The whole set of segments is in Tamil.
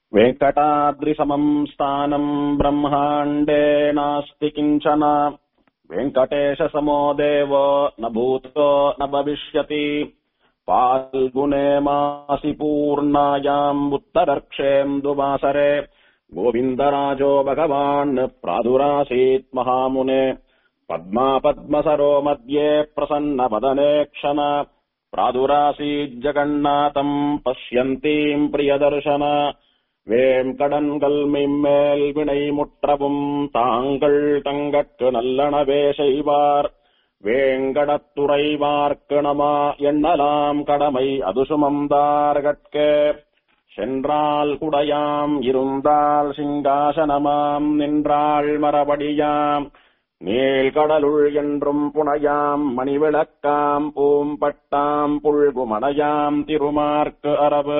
वेङ्कटाद्रिसमम् स्थानम् ब्रह्माण्डे नास्ति किञ्चन वेङ्कटेशसमो देवो न भूतो न भविष्यति फाल्गुने मासि पूर्णायाम् उत्तरर्क्षेन्दुवासरे गोविन्दराजो भगवान् प्रादुरासीत् महामुने पद्मा पद्मसरो मध्ये प्रसन्नवदने क्षण प्रादुरासीज्जगन्नाथम् पश्यन्तीम् प्रियदर्शन வேம்கடன்கள் மிம்மேல் வினை முற்றவும் தாங்கள் தங்கட்கு நல்லனவே செய்வார் வேங்கடத்துறைவார்க்கு நம எண்ணலாம் கடமை அதுசுமந்தார்கட்கே சென்றால் குடையாம் இருந்தால் சிங்காசனமாம் நின்றாள் மரபடியாம் நீள்கடலுள் என்றும் புனையாம் மணிவிளக்காம் பூம்பட்டாம் புல்குமடையாம் திருமார்க்கு அரபு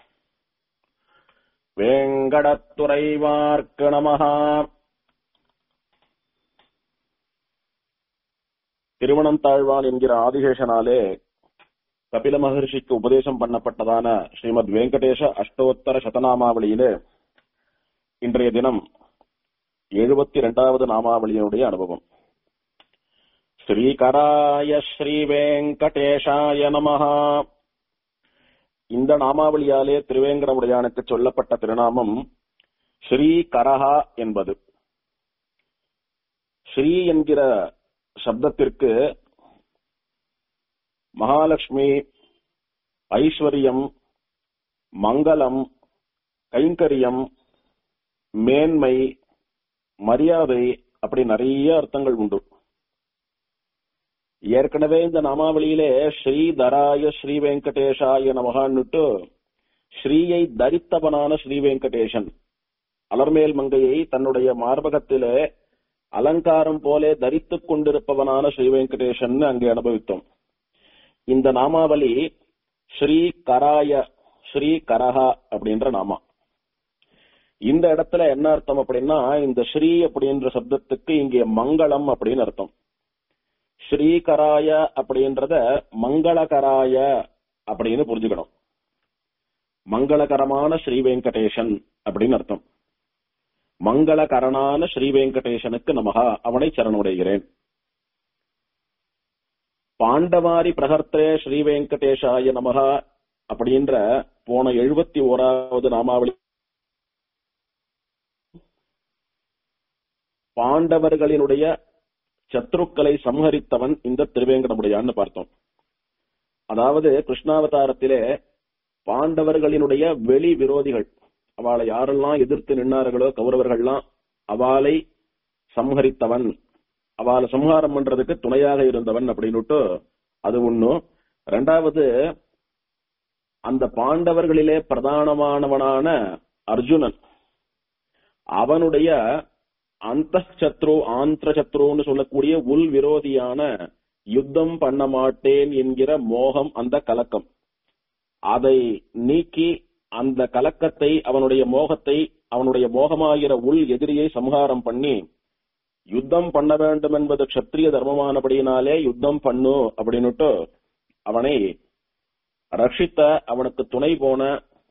வேங்கடத்துறைவார்க்கு நமஹா திருமணம் தாழ்வான் என்கிற ஆதிசேஷனாலே கபில மகர்ஷிக்கு உபதேசம் பண்ணப்பட்டதான ஸ்ரீமத் வெங்கடேஷ அஷ்டோத்தர சதநாமாவளியிலே இன்றைய தினம் எழுபத்தி இரண்டாவது நாமாவளியினுடைய அனுபவம் ஸ்ரீகராய ஸ்ரீ வெங்கடேஷாய நமஹா இந்த நாமாவளியாலே திருவேங்கடமுடையானுக்கு சொல்லப்பட்ட திருநாமம் ஸ்ரீ கரஹா என்பது ஸ்ரீ என்கிற சப்தத்திற்கு மகாலட்சுமி ஐஸ்வர்யம் மங்களம் கைங்கரியம் மேன்மை மரியாதை அப்படி நிறைய அர்த்தங்கள் உண்டு ஏற்கனவே இந்த நாமாவளியிலே ஸ்ரீதராய ஸ்ரீ வெங்கடேஷாய நமகான்னுட்டு ஸ்ரீயை தரித்தவனான ஸ்ரீ வெங்கடேசன் அலர்மேல் மங்கையை தன்னுடைய மார்பகத்திலே அலங்காரம் போலே தரித்துக் கொண்டிருப்பவனான ஸ்ரீ வெங்கடேசன் அங்கே அனுபவித்தோம் இந்த நாமாவளி ஸ்ரீ கராய ஸ்ரீ கரஹா அப்படின்ற நாமா இந்த இடத்துல என்ன அர்த்தம் அப்படின்னா இந்த ஸ்ரீ அப்படின்ற சப்தத்துக்கு இங்கே மங்களம் அப்படின்னு அர்த்தம் ஸ்ரீகராய அப்படின்றத மங்களகராய அப்படின்னு புரிஞ்சுக்கணும் மங்களகரமான ஸ்ரீ வெங்கடேசன் அப்படின்னு அர்த்தம் மங்களகரனான ஸ்ரீ வெங்கடேசனுக்கு நமகா அவனை சரணடைகிறேன் பாண்டவாரி பிரகர்த்தே ஸ்ரீ வெங்கடேஷாய நமகா அப்படின்ற போன எழுபத்தி ஓராவது நாமாவளி பாண்டவர்களினுடைய சத்ருக்களை சம்ஹரித்தவன் இந்த திருவேங்கடமுடையான்னு பார்த்தோம் அதாவது கிருஷ்ணாவதாரத்திலே பாண்டவர்களினுடைய வெளி விரோதிகள் அவளை யாரெல்லாம் எதிர்த்து நின்னார்களோ கௌரவர்கள்லாம் அவளை சம்ஹரித்தவன் அவளை சம்ஹாரம் பண்றதுக்கு துணையாக இருந்தவன் அப்படின்னுட்டு அது ஒண்ணும் ரெண்டாவது அந்த பாண்டவர்களிலே பிரதானமானவனான அர்ஜுனன் அவனுடைய அந்த சத்ரு ஆந்திர சத்ருன்னு சொல்லக்கூடிய உள் விரோதியான யுத்தம் பண்ண மாட்டேன் என்கிற மோகம் அந்த கலக்கம் அதை நீக்கி அந்த கலக்கத்தை அவனுடைய மோகத்தை அவனுடைய மோகமாகிற உள் எதிரியை சம்ஹாரம் பண்ணி யுத்தம் பண்ண வேண்டும் என்பது கஷத்திரிய தர்மமானபடியினாலே யுத்தம் பண்ணு அப்படின்னுட்டு அவனை ரட்சித்த அவனுக்கு துணை போன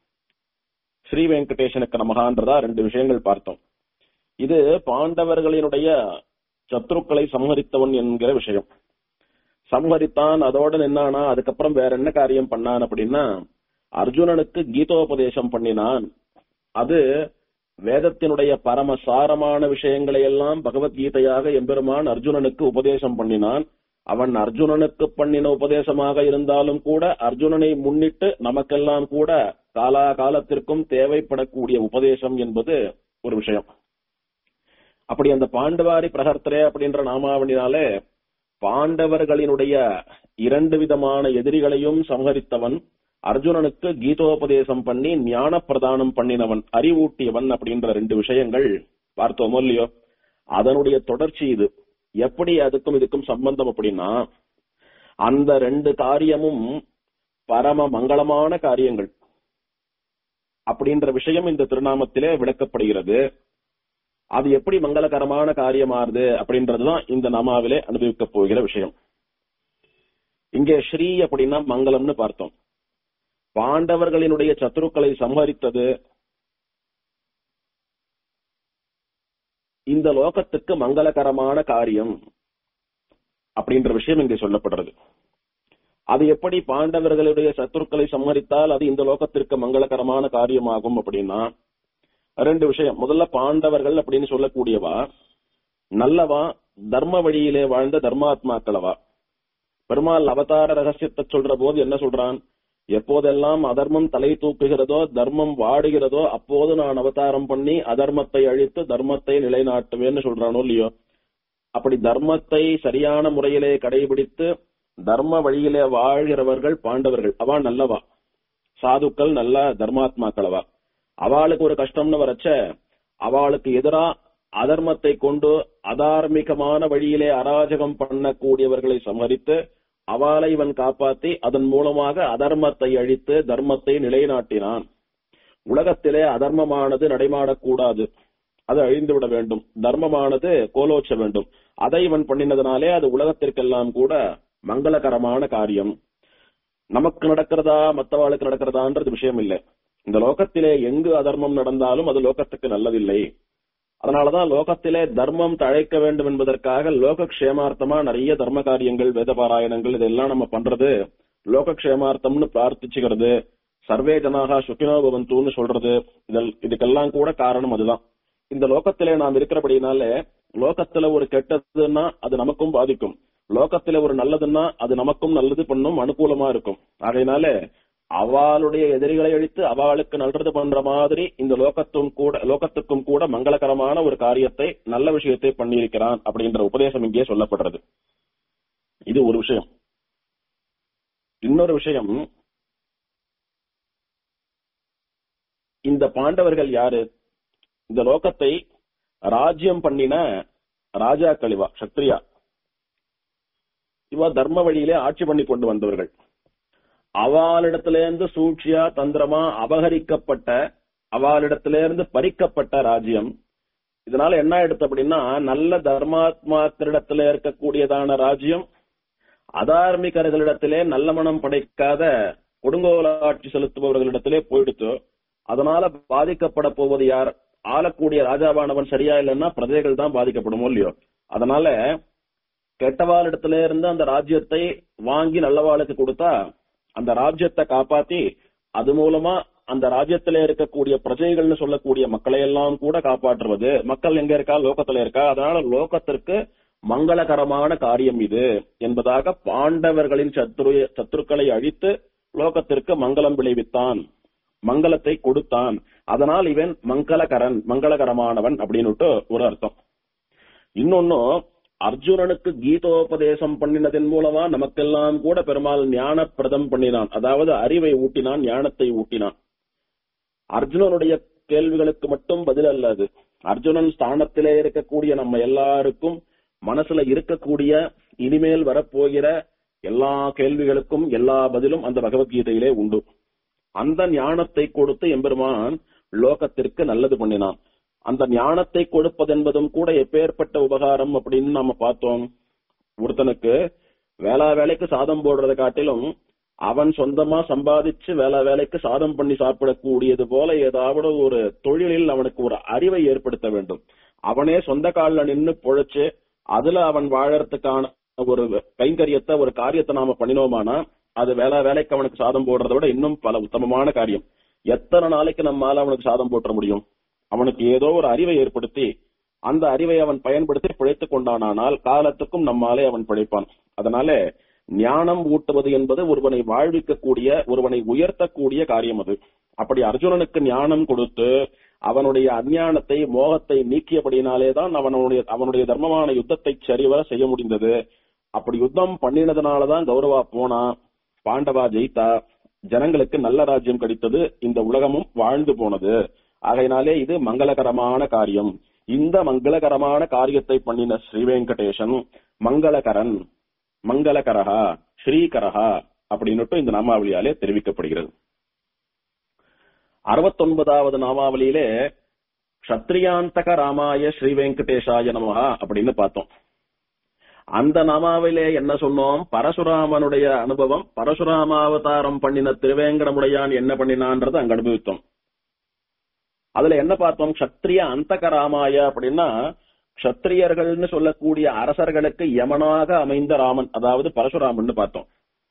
ஸ்ரீ வெங்கடேசனுக்கு நமகான்றதா ரெண்டு விஷயங்கள் பார்த்தோம் இது பாண்டவர்களினுடைய சத்ருக்களை சம்ஹரித்தவன் என்கிற விஷயம் சம்ஹரித்தான் அதோட நின்னானா அதுக்கப்புறம் வேற என்ன காரியம் பண்ணான் அப்படின்னா அர்ஜுனனுக்கு கீதோபதேசம் பண்ணினான் அது வேதத்தினுடைய பரமசாரமான விஷயங்களை எல்லாம் பகவத்கீதையாக எம்பெருமான் அர்ஜுனனுக்கு உபதேசம் பண்ணினான் அவன் அர்ஜுனனுக்கு பண்ணின உபதேசமாக இருந்தாலும் கூட அர்ஜுனனை முன்னிட்டு நமக்கெல்லாம் கூட காலாகாலத்திற்கும் தேவைப்படக்கூடிய உபதேசம் என்பது ஒரு விஷயம் அப்படி அந்த பாண்டவாரி பிரகர்த்தரே அப்படின்ற நாமாவளினாலே பாண்டவர்களினுடைய இரண்டு விதமான எதிரிகளையும் சம்ஹரித்தவன் அர்ஜுனனுக்கு கீதோபதேசம் பண்ணி ஞான பிரதானம் பண்ணினவன் அறிவூட்டியவன் அப்படின்ற ரெண்டு விஷயங்கள் பார்த்தோமோ இல்லையோ அதனுடைய தொடர்ச்சி இது எப்படி அதுக்கும் இதுக்கும் சம்பந்தம் அப்படின்னா அந்த ரெண்டு காரியமும் பரம மங்களமான காரியங்கள் அப்படின்ற விஷயம் இந்த திருநாமத்திலே விளக்கப்படுகிறது அது எப்படி மங்களகரமான காரியமாறுது அப்படின்றதுதான் இந்த நாமாவிலே அனுபவிக்க போகிற விஷயம் இங்கே ஸ்ரீ அப்படின்னா மங்களம்னு பார்த்தோம் பாண்டவர்களினுடைய சத்துருக்களை சம்ஹரித்தது இந்த லோகத்துக்கு மங்களகரமான காரியம் அப்படின்ற விஷயம் இங்கே சொல்லப்படுறது அது எப்படி பாண்டவர்களுடைய சத்துருக்களை சம்மரித்தால் அது இந்த லோகத்திற்கு மங்களகரமான காரியமாகும் அப்படின்னா ரெண்டு விஷயம் முதல்ல பாண்டவர்கள் அப்படின்னு சொல்லக்கூடியவா நல்லவா தர்ம வழியிலே வாழ்ந்த தர்மாத்மாக்களவா பெருமாள் அவதார ரகசியத்தை சொல்ற போது என்ன சொல்றான் எப்போதெல்லாம் அதர்மம் தலை தூக்குகிறதோ தர்மம் வாடுகிறதோ அப்போது நான் அவதாரம் பண்ணி அதர்மத்தை அழித்து தர்மத்தை நிலைநாட்டுவேன்னு சொல்றானோ இல்லையோ அப்படி தர்மத்தை சரியான முறையிலே கடைபிடித்து தர்ம வழியிலே வாழ்கிறவர்கள் பாண்டவர்கள் அவா நல்லவா சாதுக்கள் நல்ல தர்மாத்மாக்களவா அவளுக்கு ஒரு கஷ்டம்னு வரச்ச அவளுக்கு எதிரா அதர்மத்தை கொண்டு அதார்மிகமான வழியிலே அராஜகம் பண்ணக்கூடியவர்களை சமரித்து அவளை இவன் காப்பாத்தி அதன் மூலமாக அதர்மத்தை அழித்து தர்மத்தை நிலைநாட்டினான் உலகத்திலே அதர்மமானது நடைமாடக்கூடாது அது அழிந்துவிட வேண்டும் தர்மமானது கோலோச்ச வேண்டும் அதை இவன் பண்ணினதுனாலே அது உலகத்திற்கெல்லாம் கூட மங்களகரமான காரியம் நமக்கு நடக்கிறதா மத்தவாளுக்கு நடக்கிறதான்றது விஷயம் இல்லை இந்த லோகத்திலே எங்கு அதர்மம் நடந்தாலும் அது லோகத்துக்கு நல்லதில்லை அதனாலதான் லோகத்திலே தர்மம் தழைக்க வேண்டும் என்பதற்காக லோக க்ஷேமார்த்தமா நிறைய தர்ம காரியங்கள் வேத பாராயணங்கள் இதெல்லாம் நம்ம பண்றது லோக க்ஷேமார்த்தம்னு பிரார்த்திச்சுக்கிறது சர்வே ஜனாகா சுக்கினோ பவந்தூன்னு சொல்றது இதல் இதுக்கெல்லாம் கூட காரணம் அதுதான் இந்த லோகத்திலே நாம் இருக்கிறபடினால லோகத்துல ஒரு கெட்டதுன்னா அது நமக்கும் பாதிக்கும் லோகத்துல ஒரு நல்லதுன்னா அது நமக்கும் நல்லது பண்ணும் அனுகூலமா இருக்கும் ஆகையினால அவளுடைய எதிரிகளை அழித்து அவளுக்கு நல்லது பண்ற மாதிரி இந்த லோகத்தும் கூட லோகத்துக்கும் கூட மங்களகரமான ஒரு காரியத்தை நல்ல விஷயத்தை பண்ணியிருக்கிறான் அப்படின்ற உபதேசம் இங்கே சொல்லப்படுறது இது ஒரு விஷயம் இன்னொரு விஷயம் இந்த பாண்டவர்கள் யாரு இந்த லோகத்தை ராஜ்யம் பண்ணின ராஜாக்கள் இவா சத்ரியா இவா தர்ம வழியிலே ஆட்சி பண்ணி கொண்டு வந்தவர்கள் அவளிடத்திலிருந்து சூழ்ச்சியா தந்திரமா அபகரிக்கப்பட்ட அவளிடத்திலிருந்து பறிக்கப்பட்ட ராஜ்யம் இதனால என்ன எடுத்து அப்படின்னா நல்ல தர்மாத்மாக்களிடத்துல இருக்கக்கூடியதான ராஜ்யம் அதார்மிகர்களிடத்திலே நல்ல மனம் படைக்காத கொடுங்கோல ஆட்சி செலுத்துபவர்களிடத்திலே போயிடுத்து அதனால பாதிக்கப்பட போவது யார் ஆளக்கூடிய ராஜாவானவன் சரியா இல்லைன்னா பிரஜைகள் தான் பாதிக்கப்படுமோ இல்லையோ அதனால கெட்டவாளிடத்துல இருந்து அந்த ராஜ்யத்தை வாங்கி நல்லவாளுக்கு கொடுத்தா அந்த ராஜ்யத்தை காப்பாத்தி அது மூலமா அந்த ராஜ்யத்திலே இருக்கக்கூடிய பிரஜைகள்னு சொல்லக்கூடிய மக்களை எல்லாம் கூட காப்பாற்றுவது மக்கள் எங்க இருக்கா லோகத்துல இருக்கா அதனால லோகத்திற்கு மங்களகரமான காரியம் இது என்பதாக பாண்டவர்களின் சத்ரு சத்துருக்களை அழித்து லோகத்திற்கு மங்களம் விளைவித்தான் மங்களத்தை கொடுத்தான் அதனால் இவன் மங்களகரன் மங்களகரமானவன் அப்படின்னுட்டு ஒரு அர்த்தம் இன்னொன்னு அர்ஜுனனுக்கு கீதோபதேசம் பண்ணினதன் மூலமா நமக்கெல்லாம் கூட பெருமாள் ஞான பிரதம் பண்ணினான் அதாவது அறிவை ஊட்டினான் ஞானத்தை ஊட்டினான் அர்ஜுனனுடைய கேள்விகளுக்கு மட்டும் பதில் அல்ல அது அர்ஜுனன் ஸ்தானத்திலே இருக்கக்கூடிய நம்ம எல்லாருக்கும் மனசுல இருக்கக்கூடிய இனிமேல் வரப்போகிற எல்லா கேள்விகளுக்கும் எல்லா பதிலும் அந்த பகவத்கீதையிலே உண்டு அந்த ஞானத்தை கொடுத்து எம்பெருமான் லோகத்திற்கு நல்லது பண்ணினான் அந்த ஞானத்தை கொடுப்பதென்பதும் கூட எப்பேற்பட்ட உபகாரம் அப்படின்னு நாம பார்த்தோம் ஒருத்தனுக்கு வேளா வேலைக்கு சாதம் போடுறதை காட்டிலும் அவன் சொந்தமா சம்பாதிச்சு வேளா வேலைக்கு சாதம் பண்ணி சாப்பிடக்கூடியது போல ஏதாவது ஒரு தொழிலில் அவனுக்கு ஒரு அறிவை ஏற்படுத்த வேண்டும் அவனே சொந்த காலில் நின்னு பொழைச்சு அதுல அவன் வாழறதுக்கான ஒரு கைங்கரியத்தை ஒரு காரியத்தை நாம பண்ணினோமானா அது வேளா வேலைக்கு அவனுக்கு சாதம் போடுறதை விட இன்னும் பல உத்தமமான காரியம் எத்தனை நாளைக்கு நம்மால அவனுக்கு சாதம் போட்டுற முடியும் அவனுக்கு ஏதோ ஒரு அறிவை ஏற்படுத்தி அந்த அறிவை அவன் பயன்படுத்தி பிழைத்துக் கொண்டானால் காலத்துக்கும் நம்மாலே அவன் பிழைப்பான் அதனால ஞானம் ஊட்டுவது என்பது ஒருவனை வாழ்விக்கக்கூடிய ஒருவனை உயர்த்தக்கூடிய காரியம் அது அப்படி அர்ஜுனனுக்கு ஞானம் கொடுத்து அவனுடைய அஞ்ஞானத்தை மோகத்தை நீக்கியபடினாலே தான் அவனுடைய அவனுடைய தர்மமான யுத்தத்தை சரிவர செய்ய முடிந்தது அப்படி யுத்தம் பண்ணினதுனாலதான் கௌரவா போனா பாண்டவா ஜெயித்தா ஜனங்களுக்கு நல்ல ராஜ்யம் கிடைத்தது இந்த உலகமும் வாழ்ந்து போனது ஆகையினாலே இது மங்களகரமான காரியம் இந்த மங்களகரமான காரியத்தை பண்ணின ஸ்ரீ வெங்கடேசன் மங்களகரன் மங்களகரஹா ஸ்ரீகரஹா அப்படின்னுட்டு இந்த நாமாவளியாலே தெரிவிக்கப்படுகிறது அறுபத்தொன்பதாவது நாமாவளியிலே க்ஷத்ரியாந்தக ராமாய ஸ்ரீ வெங்கடேஷாய நமஹா அப்படின்னு பார்த்தோம் அந்த நாமாவிலே என்ன சொன்னோம் பரசுராமனுடைய அனுபவம் பரசுராமாவதாரம் பண்ணின திருவேங்கடமுடையான் என்ன பண்ணினான்றது அங்க அனுபவித்தோம் அதுல என்ன பார்த்தோம் சத்திரிய அந்தக ராமாய அப்படின்னா க்ஷத்திரியர்கள்னு சொல்லக்கூடிய அரசர்களுக்கு யமனாக அமைந்த ராமன் அதாவது பரசுராமன் பார்த்தோம்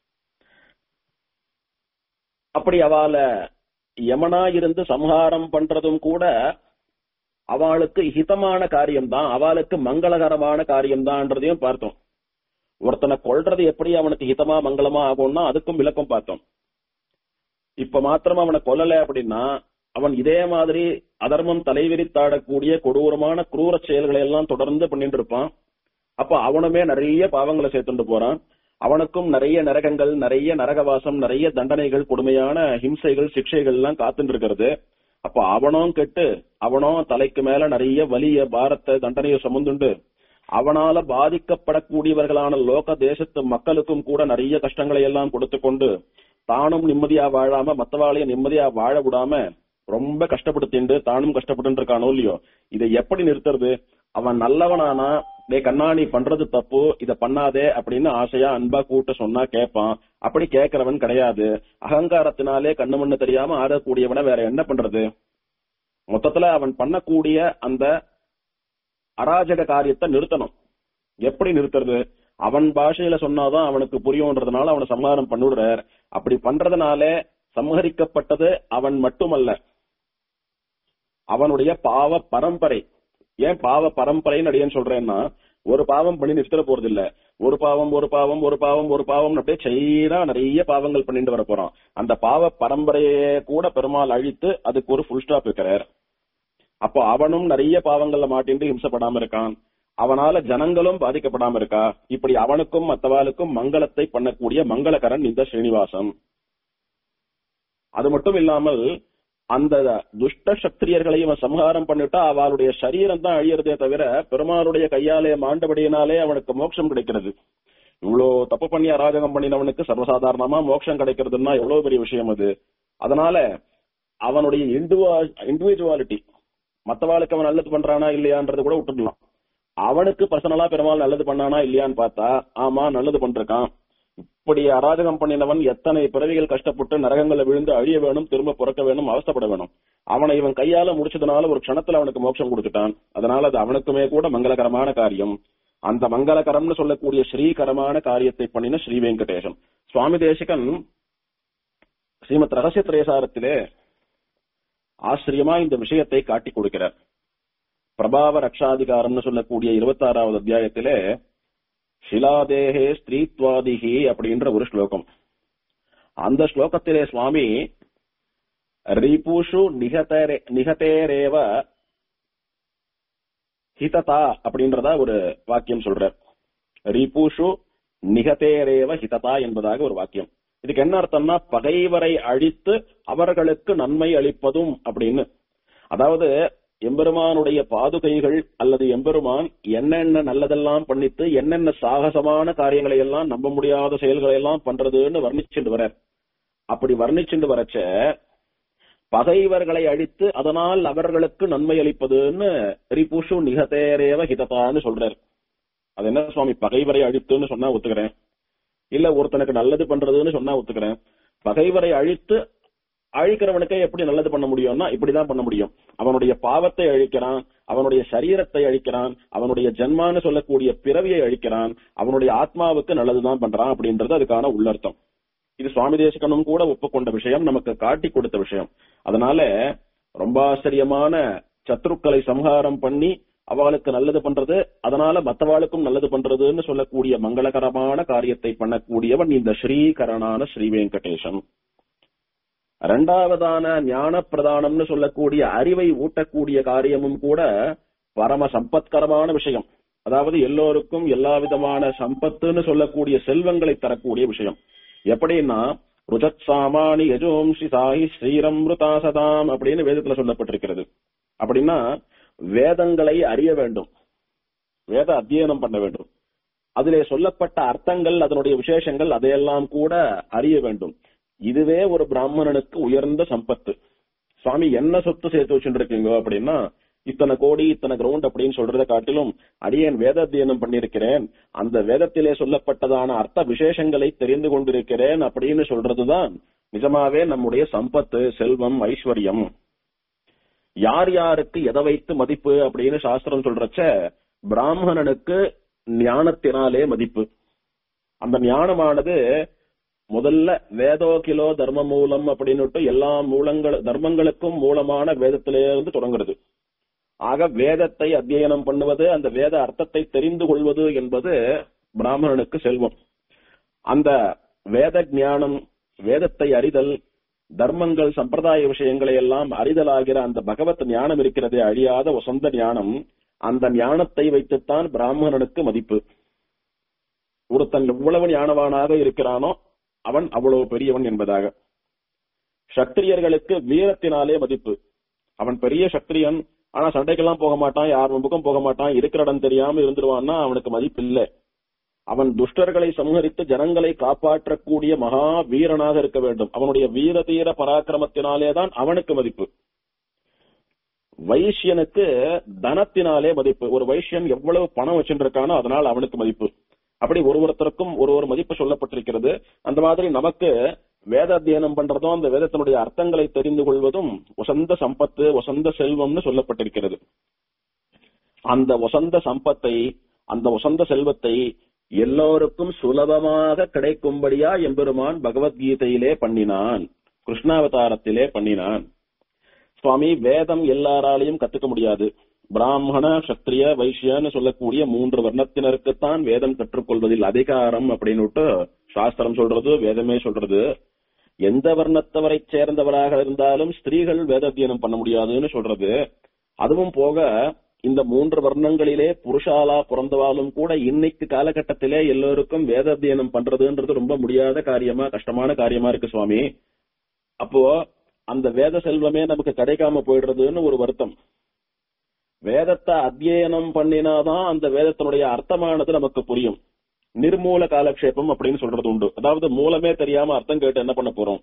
அப்படி அவள யமனா இருந்து சம்ஹாரம் பண்றதும் கூட அவளுக்கு ஹிதமான காரியம்தான் அவளுக்கு மங்களகரமான காரியம்தான்றதையும் பார்த்தோம் ஒருத்தனை கொல்றது எப்படி அவனுக்கு ஹிதமா மங்களமா ஆகும்னா அதுக்கும் விளக்கம் பார்த்தோம் இப்ப மாத்திரம் அவனை கொல்லல அப்படின்னா அவன் இதே மாதிரி அதர்மம் தலைவிரித்தாடக்கூடிய கொடூரமான குரூர செயல்களை எல்லாம் தொடர்ந்து பண்ணிட்டு இருப்பான் அப்ப அவனுமே நிறைய பாவங்களை சேர்த்துட்டு போறான் அவனுக்கும் நிறைய நரகங்கள் நிறைய நரகவாசம் நிறைய தண்டனைகள் கொடுமையான ஹிம்சைகள் சிக்ஷைகள் எல்லாம் காத்துட்டு இருக்கிறது அப்ப அவனும் கெட்டு அவனும் தலைக்கு மேல நிறைய வலிய பாரத்தை தண்டனையை சுமந்துண்டு அவனால பாதிக்கப்படக்கூடியவர்களான லோக தேசத்து மக்களுக்கும் கூட நிறைய கஷ்டங்களை எல்லாம் கொடுத்து கொண்டு தானும் நிம்மதியா வாழாம மத்தவாளையும் நிம்மதியா வாழ விடாம ரொம்ப கஷ்டப்படுத்திண்டு தானும் கஷ்டப்பட்டு இருக்கானோ இல்லையோ இதை எப்படி நிறுத்துறது அவன் நல்லவனானா டே கண்ணா நீ பண்றது தப்பு இத பண்ணாதே அப்படின்னு ஆசையா அன்பா கூட்ட சொன்னா கேட்பான் அப்படி கேட்கிறவன் கிடையாது அகங்காரத்தினாலே கண்ணு மண்ணு தெரியாம ஆடக்கூடியவனை வேற என்ன பண்றது மொத்தத்துல அவன் பண்ணக்கூடிய அந்த அராஜக காரியத்தை நிறுத்தணும் எப்படி நிறுத்துறது அவன் பாஷையில சொன்னாதான் அவனுக்கு புரியும்ன்றதுனால அவனை சம்ஹாரம் பண்ணிவிடுறார் அப்படி பண்றதுனாலே சம்ஹரிக்கப்பட்டது அவன் மட்டுமல்ல அவனுடைய பாவ பரம்பரை ஏன் பாவ பரம்பரைன்னு அடியேன்னு சொல்றேன்னா ஒரு பாவம் பண்ணி நிறுத்த போறது இல்ல ஒரு பாவம் ஒரு பாவம் ஒரு பாவம் ஒரு பாவம் அப்படியே செயினா நிறைய பாவங்கள் பண்ணிட்டு வர போறான் அந்த பாவ பரம்பரையே கூட பெருமாள் அழித்து அதுக்கு ஒரு ஃபுல் ஸ்டாப் வைக்கிறார் அப்போ அவனும் நிறைய பாவங்கள்ல மாட்டிட்டு ஹிம்சப்படாம இருக்கான் அவனால ஜனங்களும் பாதிக்கப்படாம இருக்கா இப்படி அவனுக்கும் மத்தவாளுக்கும் மங்களத்தை பண்ணக்கூடிய மங்களகரன் இந்த ஸ்ரீனிவாசன் அது மட்டும் இல்லாமல் அந்த துஷ்ட சத்திரியர்களை இவன் சம்ஹாரம் பண்ணிட்டா அவளுடைய சரீரம் தான் அழியறதே தவிர பெருமாளுடைய கையாலே மாண்டபடியினாலே அவனுக்கு மோட்சம் கிடைக்கிறது இவ்வளோ தப்பு பண்ணி அராஜகம் பண்ணினவனுக்கு சர்வசாதாரணமா மோட்சம் கிடைக்கிறதுன்னா எவ்வளவு பெரிய விஷயம் அது அதனால அவனுடைய இண்டிவிஜுவாலிட்டி மத்தவாளுக்கு அவன் நல்லது பண்றானா இல்லையான்றது கூட விட்டுடலாம் அவனுக்கு பர்சனலா பெருமாள் நல்லது பண்ணானா இல்லையான்னு பார்த்தா ஆமா நல்லது பண்றான் இப்படி அராஜகம் பண்ணினவன் எத்தனை பிறவிகள் கஷ்டப்பட்டு நரகங்களை விழுந்து அழிய வேணும் திரும்ப பிறக்க வேணும் அவஸ்தப்பட வேணும் அவனை இவன் கையால முடிச்சதுனால ஒரு க்ஷணத்துல அவனுக்கு மோட்சம் கொடுத்துட்டான் அதனால அது அவனுக்குமே கூட மங்களகரமான காரியம் அந்த மங்களகரம்னு சொல்லக்கூடிய ஸ்ரீகரமான காரியத்தை பண்ணின ஸ்ரீ வெங்கடேசன் சுவாமி தேசிகன் ஸ்ரீமத் ரகசிய திரேசாரத்திலே ஆச்சரியமா இந்த விஷயத்தை காட்டி கொடுக்கிறார் பிரபாவ ரக்ஷாதிகாரம்னு சொல்லக்கூடிய இருபத்தாறாவது அத்தியாயத்திலே ஷிலாதேகே ஸ்திரீத்வாதிகி அப்படின்ற ஒரு ஸ்லோகம் அந்த ஸ்லோகத்திலே சுவாமி ரிபுஷு நிகதரே நிகதேரேவ ஹிததா அப்படின்றதா ஒரு வாக்கியம் சொல்ற ரிபுஷு நிகதேரேவ ஹிததா என்பதாக ஒரு வாக்கியம் இதுக்கு என்ன அர்த்தம்னா பகைவரை அழித்து அவர்களுக்கு நன்மை அளிப்பதும் அப்படின்னு அதாவது எம்பெருமானுடைய பாதுகைகள் அல்லது எம்பெருமான் என்னென்ன நல்லதெல்லாம் பண்ணித்து என்னென்ன சாகசமான காரியங்களை எல்லாம் நம்ப முடியாத செயல்களை எல்லாம் பண்றதுன்னு வர்ணிச்சுட்டு வர அப்படி வர்ணிச்சுட்டு வரச்ச பகைவர்களை அழித்து அதனால் அவர்களுக்கு நன்மை அளிப்பதுன்னு ரிபுஷு நிகதேரேவ ஹிததான்னு சொல்றார் அது என்ன சுவாமி பகைவரை அழித்துன்னு சொன்னா ஒத்துக்கிறேன் இல்ல ஒருத்தனுக்கு நல்லது பண்றதுன்னு சொன்னா ஒத்துக்கிறேன் பகைவரை அழித்து அழிக்கிறவனுக்கே எப்படி நல்லது பண்ண முடியும்னா இப்படிதான் பண்ண முடியும் அவனுடைய பாவத்தை அழிக்கிறான் அவனுடைய சரீரத்தை அழிக்கிறான் அவனுடைய ஜென்மான்னு சொல்லக்கூடிய பிறவியை அழிக்கிறான் அவனுடைய ஆத்மாவுக்கு நல்லதுதான் பண்றான் அப்படின்றது அதுக்கான உள்ளர்த்தம் இது சுவாமி தேசிகனும் கூட ஒப்புக்கொண்ட விஷயம் நமக்கு காட்டி கொடுத்த விஷயம் அதனால ரொம்ப ஆச்சரியமான சத்ருக்களை சம்ஹாரம் பண்ணி அவளுக்கு நல்லது பண்றது அதனால மத்தவாளுக்கும் நல்லது பண்றதுன்னு சொல்லக்கூடிய மங்களகரமான காரியத்தை பண்ணக்கூடியவன் இந்த ஸ்ரீகரனான ஸ்ரீ வெங்கடேசன் இரண்டாவதான ஞான பிரதானம்னு சொல்லக்கூடிய அறிவை ஊட்டக்கூடிய காரியமும் கூட பரம சம்பத்கரமான விஷயம் அதாவது எல்லோருக்கும் எல்லா விதமான சம்பத்துன்னு சொல்லக்கூடிய செல்வங்களை தரக்கூடிய விஷயம் எப்படின்னா ருஜத் சாமானி யஜோம்சி சாயி ஸ்ரீரம்ருதா சதாம் அப்படின்னு வேதத்துல சொல்லப்பட்டிருக்கிறது அப்படின்னா வேதங்களை அறிய வேண்டும் வேத அத்தியனம் பண்ண வேண்டும் அதிலே சொல்லப்பட்ட அர்த்தங்கள் அதனுடைய விசேஷங்கள் அதையெல்லாம் கூட அறிய வேண்டும் இதுவே ஒரு பிராமணனுக்கு உயர்ந்த சம்பத்து சுவாமி என்ன சொத்து சேர்த்து வச்சுட்டு இருக்கீங்க அப்படின்னா இத்தனை கோடி இத்தனை கிரவுண்ட் அப்படின்னு சொல்றதை காட்டிலும் அடியேன் வேத அத்தியனம் பண்ணியிருக்கிறேன் அந்த வேதத்திலே சொல்லப்பட்டதான அர்த்த விசேஷங்களை தெரிந்து கொண்டிருக்கிறேன் அப்படின்னு சொல்றதுதான் நிஜமாவே நம்முடைய சம்பத்து செல்வம் ஐஸ்வர்யம் யார் யாருக்கு எதை வைத்து மதிப்பு அப்படின்னு சாஸ்திரம் சொல்றச்ச பிராமணனுக்கு ஞானத்தினாலே மதிப்பு அந்த ஞானமானது முதல்ல வேதோ கிலோ தர்ம மூலம் அப்படின்னுட்டு எல்லா மூலங்கள் தர்மங்களுக்கும் மூலமான வேதத்திலிருந்து தொடங்குறது ஆக வேதத்தை அத்தியனம் பண்ணுவது அந்த வேத அர்த்தத்தை தெரிந்து கொள்வது என்பது பிராமணனுக்கு செல்வம் அந்த வேத ஞானம் வேதத்தை அறிதல் தர்மங்கள் சம்பிரதாய விஷயங்களை எல்லாம் அறிதலாகிற அந்த பகவத் ஞானம் இருக்கிறதே அழியாத வசந்த ஞானம் அந்த ஞானத்தை வைத்துத்தான் பிராமணனுக்கு மதிப்பு ஒருத்தன் எவ்வளவு ஞானவானாக இருக்கிறானோ அவன் அவ்வளவு பெரியவன் என்பதாக சத்திரியர்களுக்கு வீரத்தினாலே மதிப்பு அவன் பெரிய சத்திரியன் ஆனா சண்டைக்கெல்லாம் போக மாட்டான் யார் முன்புக்கும் போக மாட்டான் இருக்கிற இடம் தெரியாம இருந்துருவான்னா அவனுக்கு மதிப்பு இல்லை அவன் துஷ்டர்களை சம்ஹரித்து ஜனங்களை காப்பாற்றக்கூடிய மகா வீரனாக இருக்க வேண்டும் அவனுடைய வீர தீர பராக்கிரமத்தினாலே தான் அவனுக்கு மதிப்பு வைஷ்யனுக்கு தனத்தினாலே மதிப்பு ஒரு வைஷ்யன் எவ்வளவு பணம் வச்சுருக்கானோ அதனால் அவனுக்கு மதிப்பு அப்படி ஒரு ஒருத்தருக்கும் ஒரு ஒரு மதிப்பு சொல்லப்பட்டிருக்கிறது அந்த மாதிரி நமக்கு வேத அத்தியனம் பண்றதும் அந்த வேதத்தினுடைய அர்த்தங்களை தெரிந்து கொள்வதும் வசந்த சம்பத்து வசந்த செல்வம்னு சொல்லப்பட்டிருக்கிறது அந்த வசந்த சம்பத்தை அந்த வசந்த செல்வத்தை எல்லோருக்கும் சுலபமாக கிடைக்கும்படியா எம்பெருமான் பகவத்கீதையிலே பண்ணினான் கிருஷ்ணாவதாரத்திலே பண்ணினான் சுவாமி வேதம் எல்லாராலையும் கத்துக்க முடியாது பிராமண சத்திரிய வைஷ்யன்னு சொல்லக்கூடிய மூன்று வர்ணத்தினருக்குத்தான் வேதம் கற்றுக்கொள்வதில் அதிகாரம் அப்படின்னுட்டு சாஸ்திரம் சொல்றது வேதமே சொல்றது எந்த வர்ணத்தவரை சேர்ந்தவராக இருந்தாலும் ஸ்திரீகள் வேதாத்தியனம் பண்ண முடியாதுன்னு சொல்றது அதுவும் போக இந்த மூன்று வர்ணங்களிலே புருஷாலா பிறந்தவாலும் கூட இன்னைக்கு காலகட்டத்திலே எல்லோருக்கும் வேதாத்தியனம் பண்றதுன்றது ரொம்ப முடியாத காரியமா கஷ்டமான காரியமா இருக்கு சுவாமி அப்போ அந்த வேத செல்வமே நமக்கு கிடைக்காம போயிடுறதுன்னு ஒரு வருத்தம் வேதத்தை அத்தியனம் பண்ணினாதான் அந்த வேதத்தினுடைய அர்த்தமானது நமக்கு புரியும் நிர்மூல காலக்ஷேபம் அப்படின்னு சொல்றது உண்டு அதாவது மூலமே தெரியாம அர்த்தம் கேட்டு என்ன பண்ண போறோம்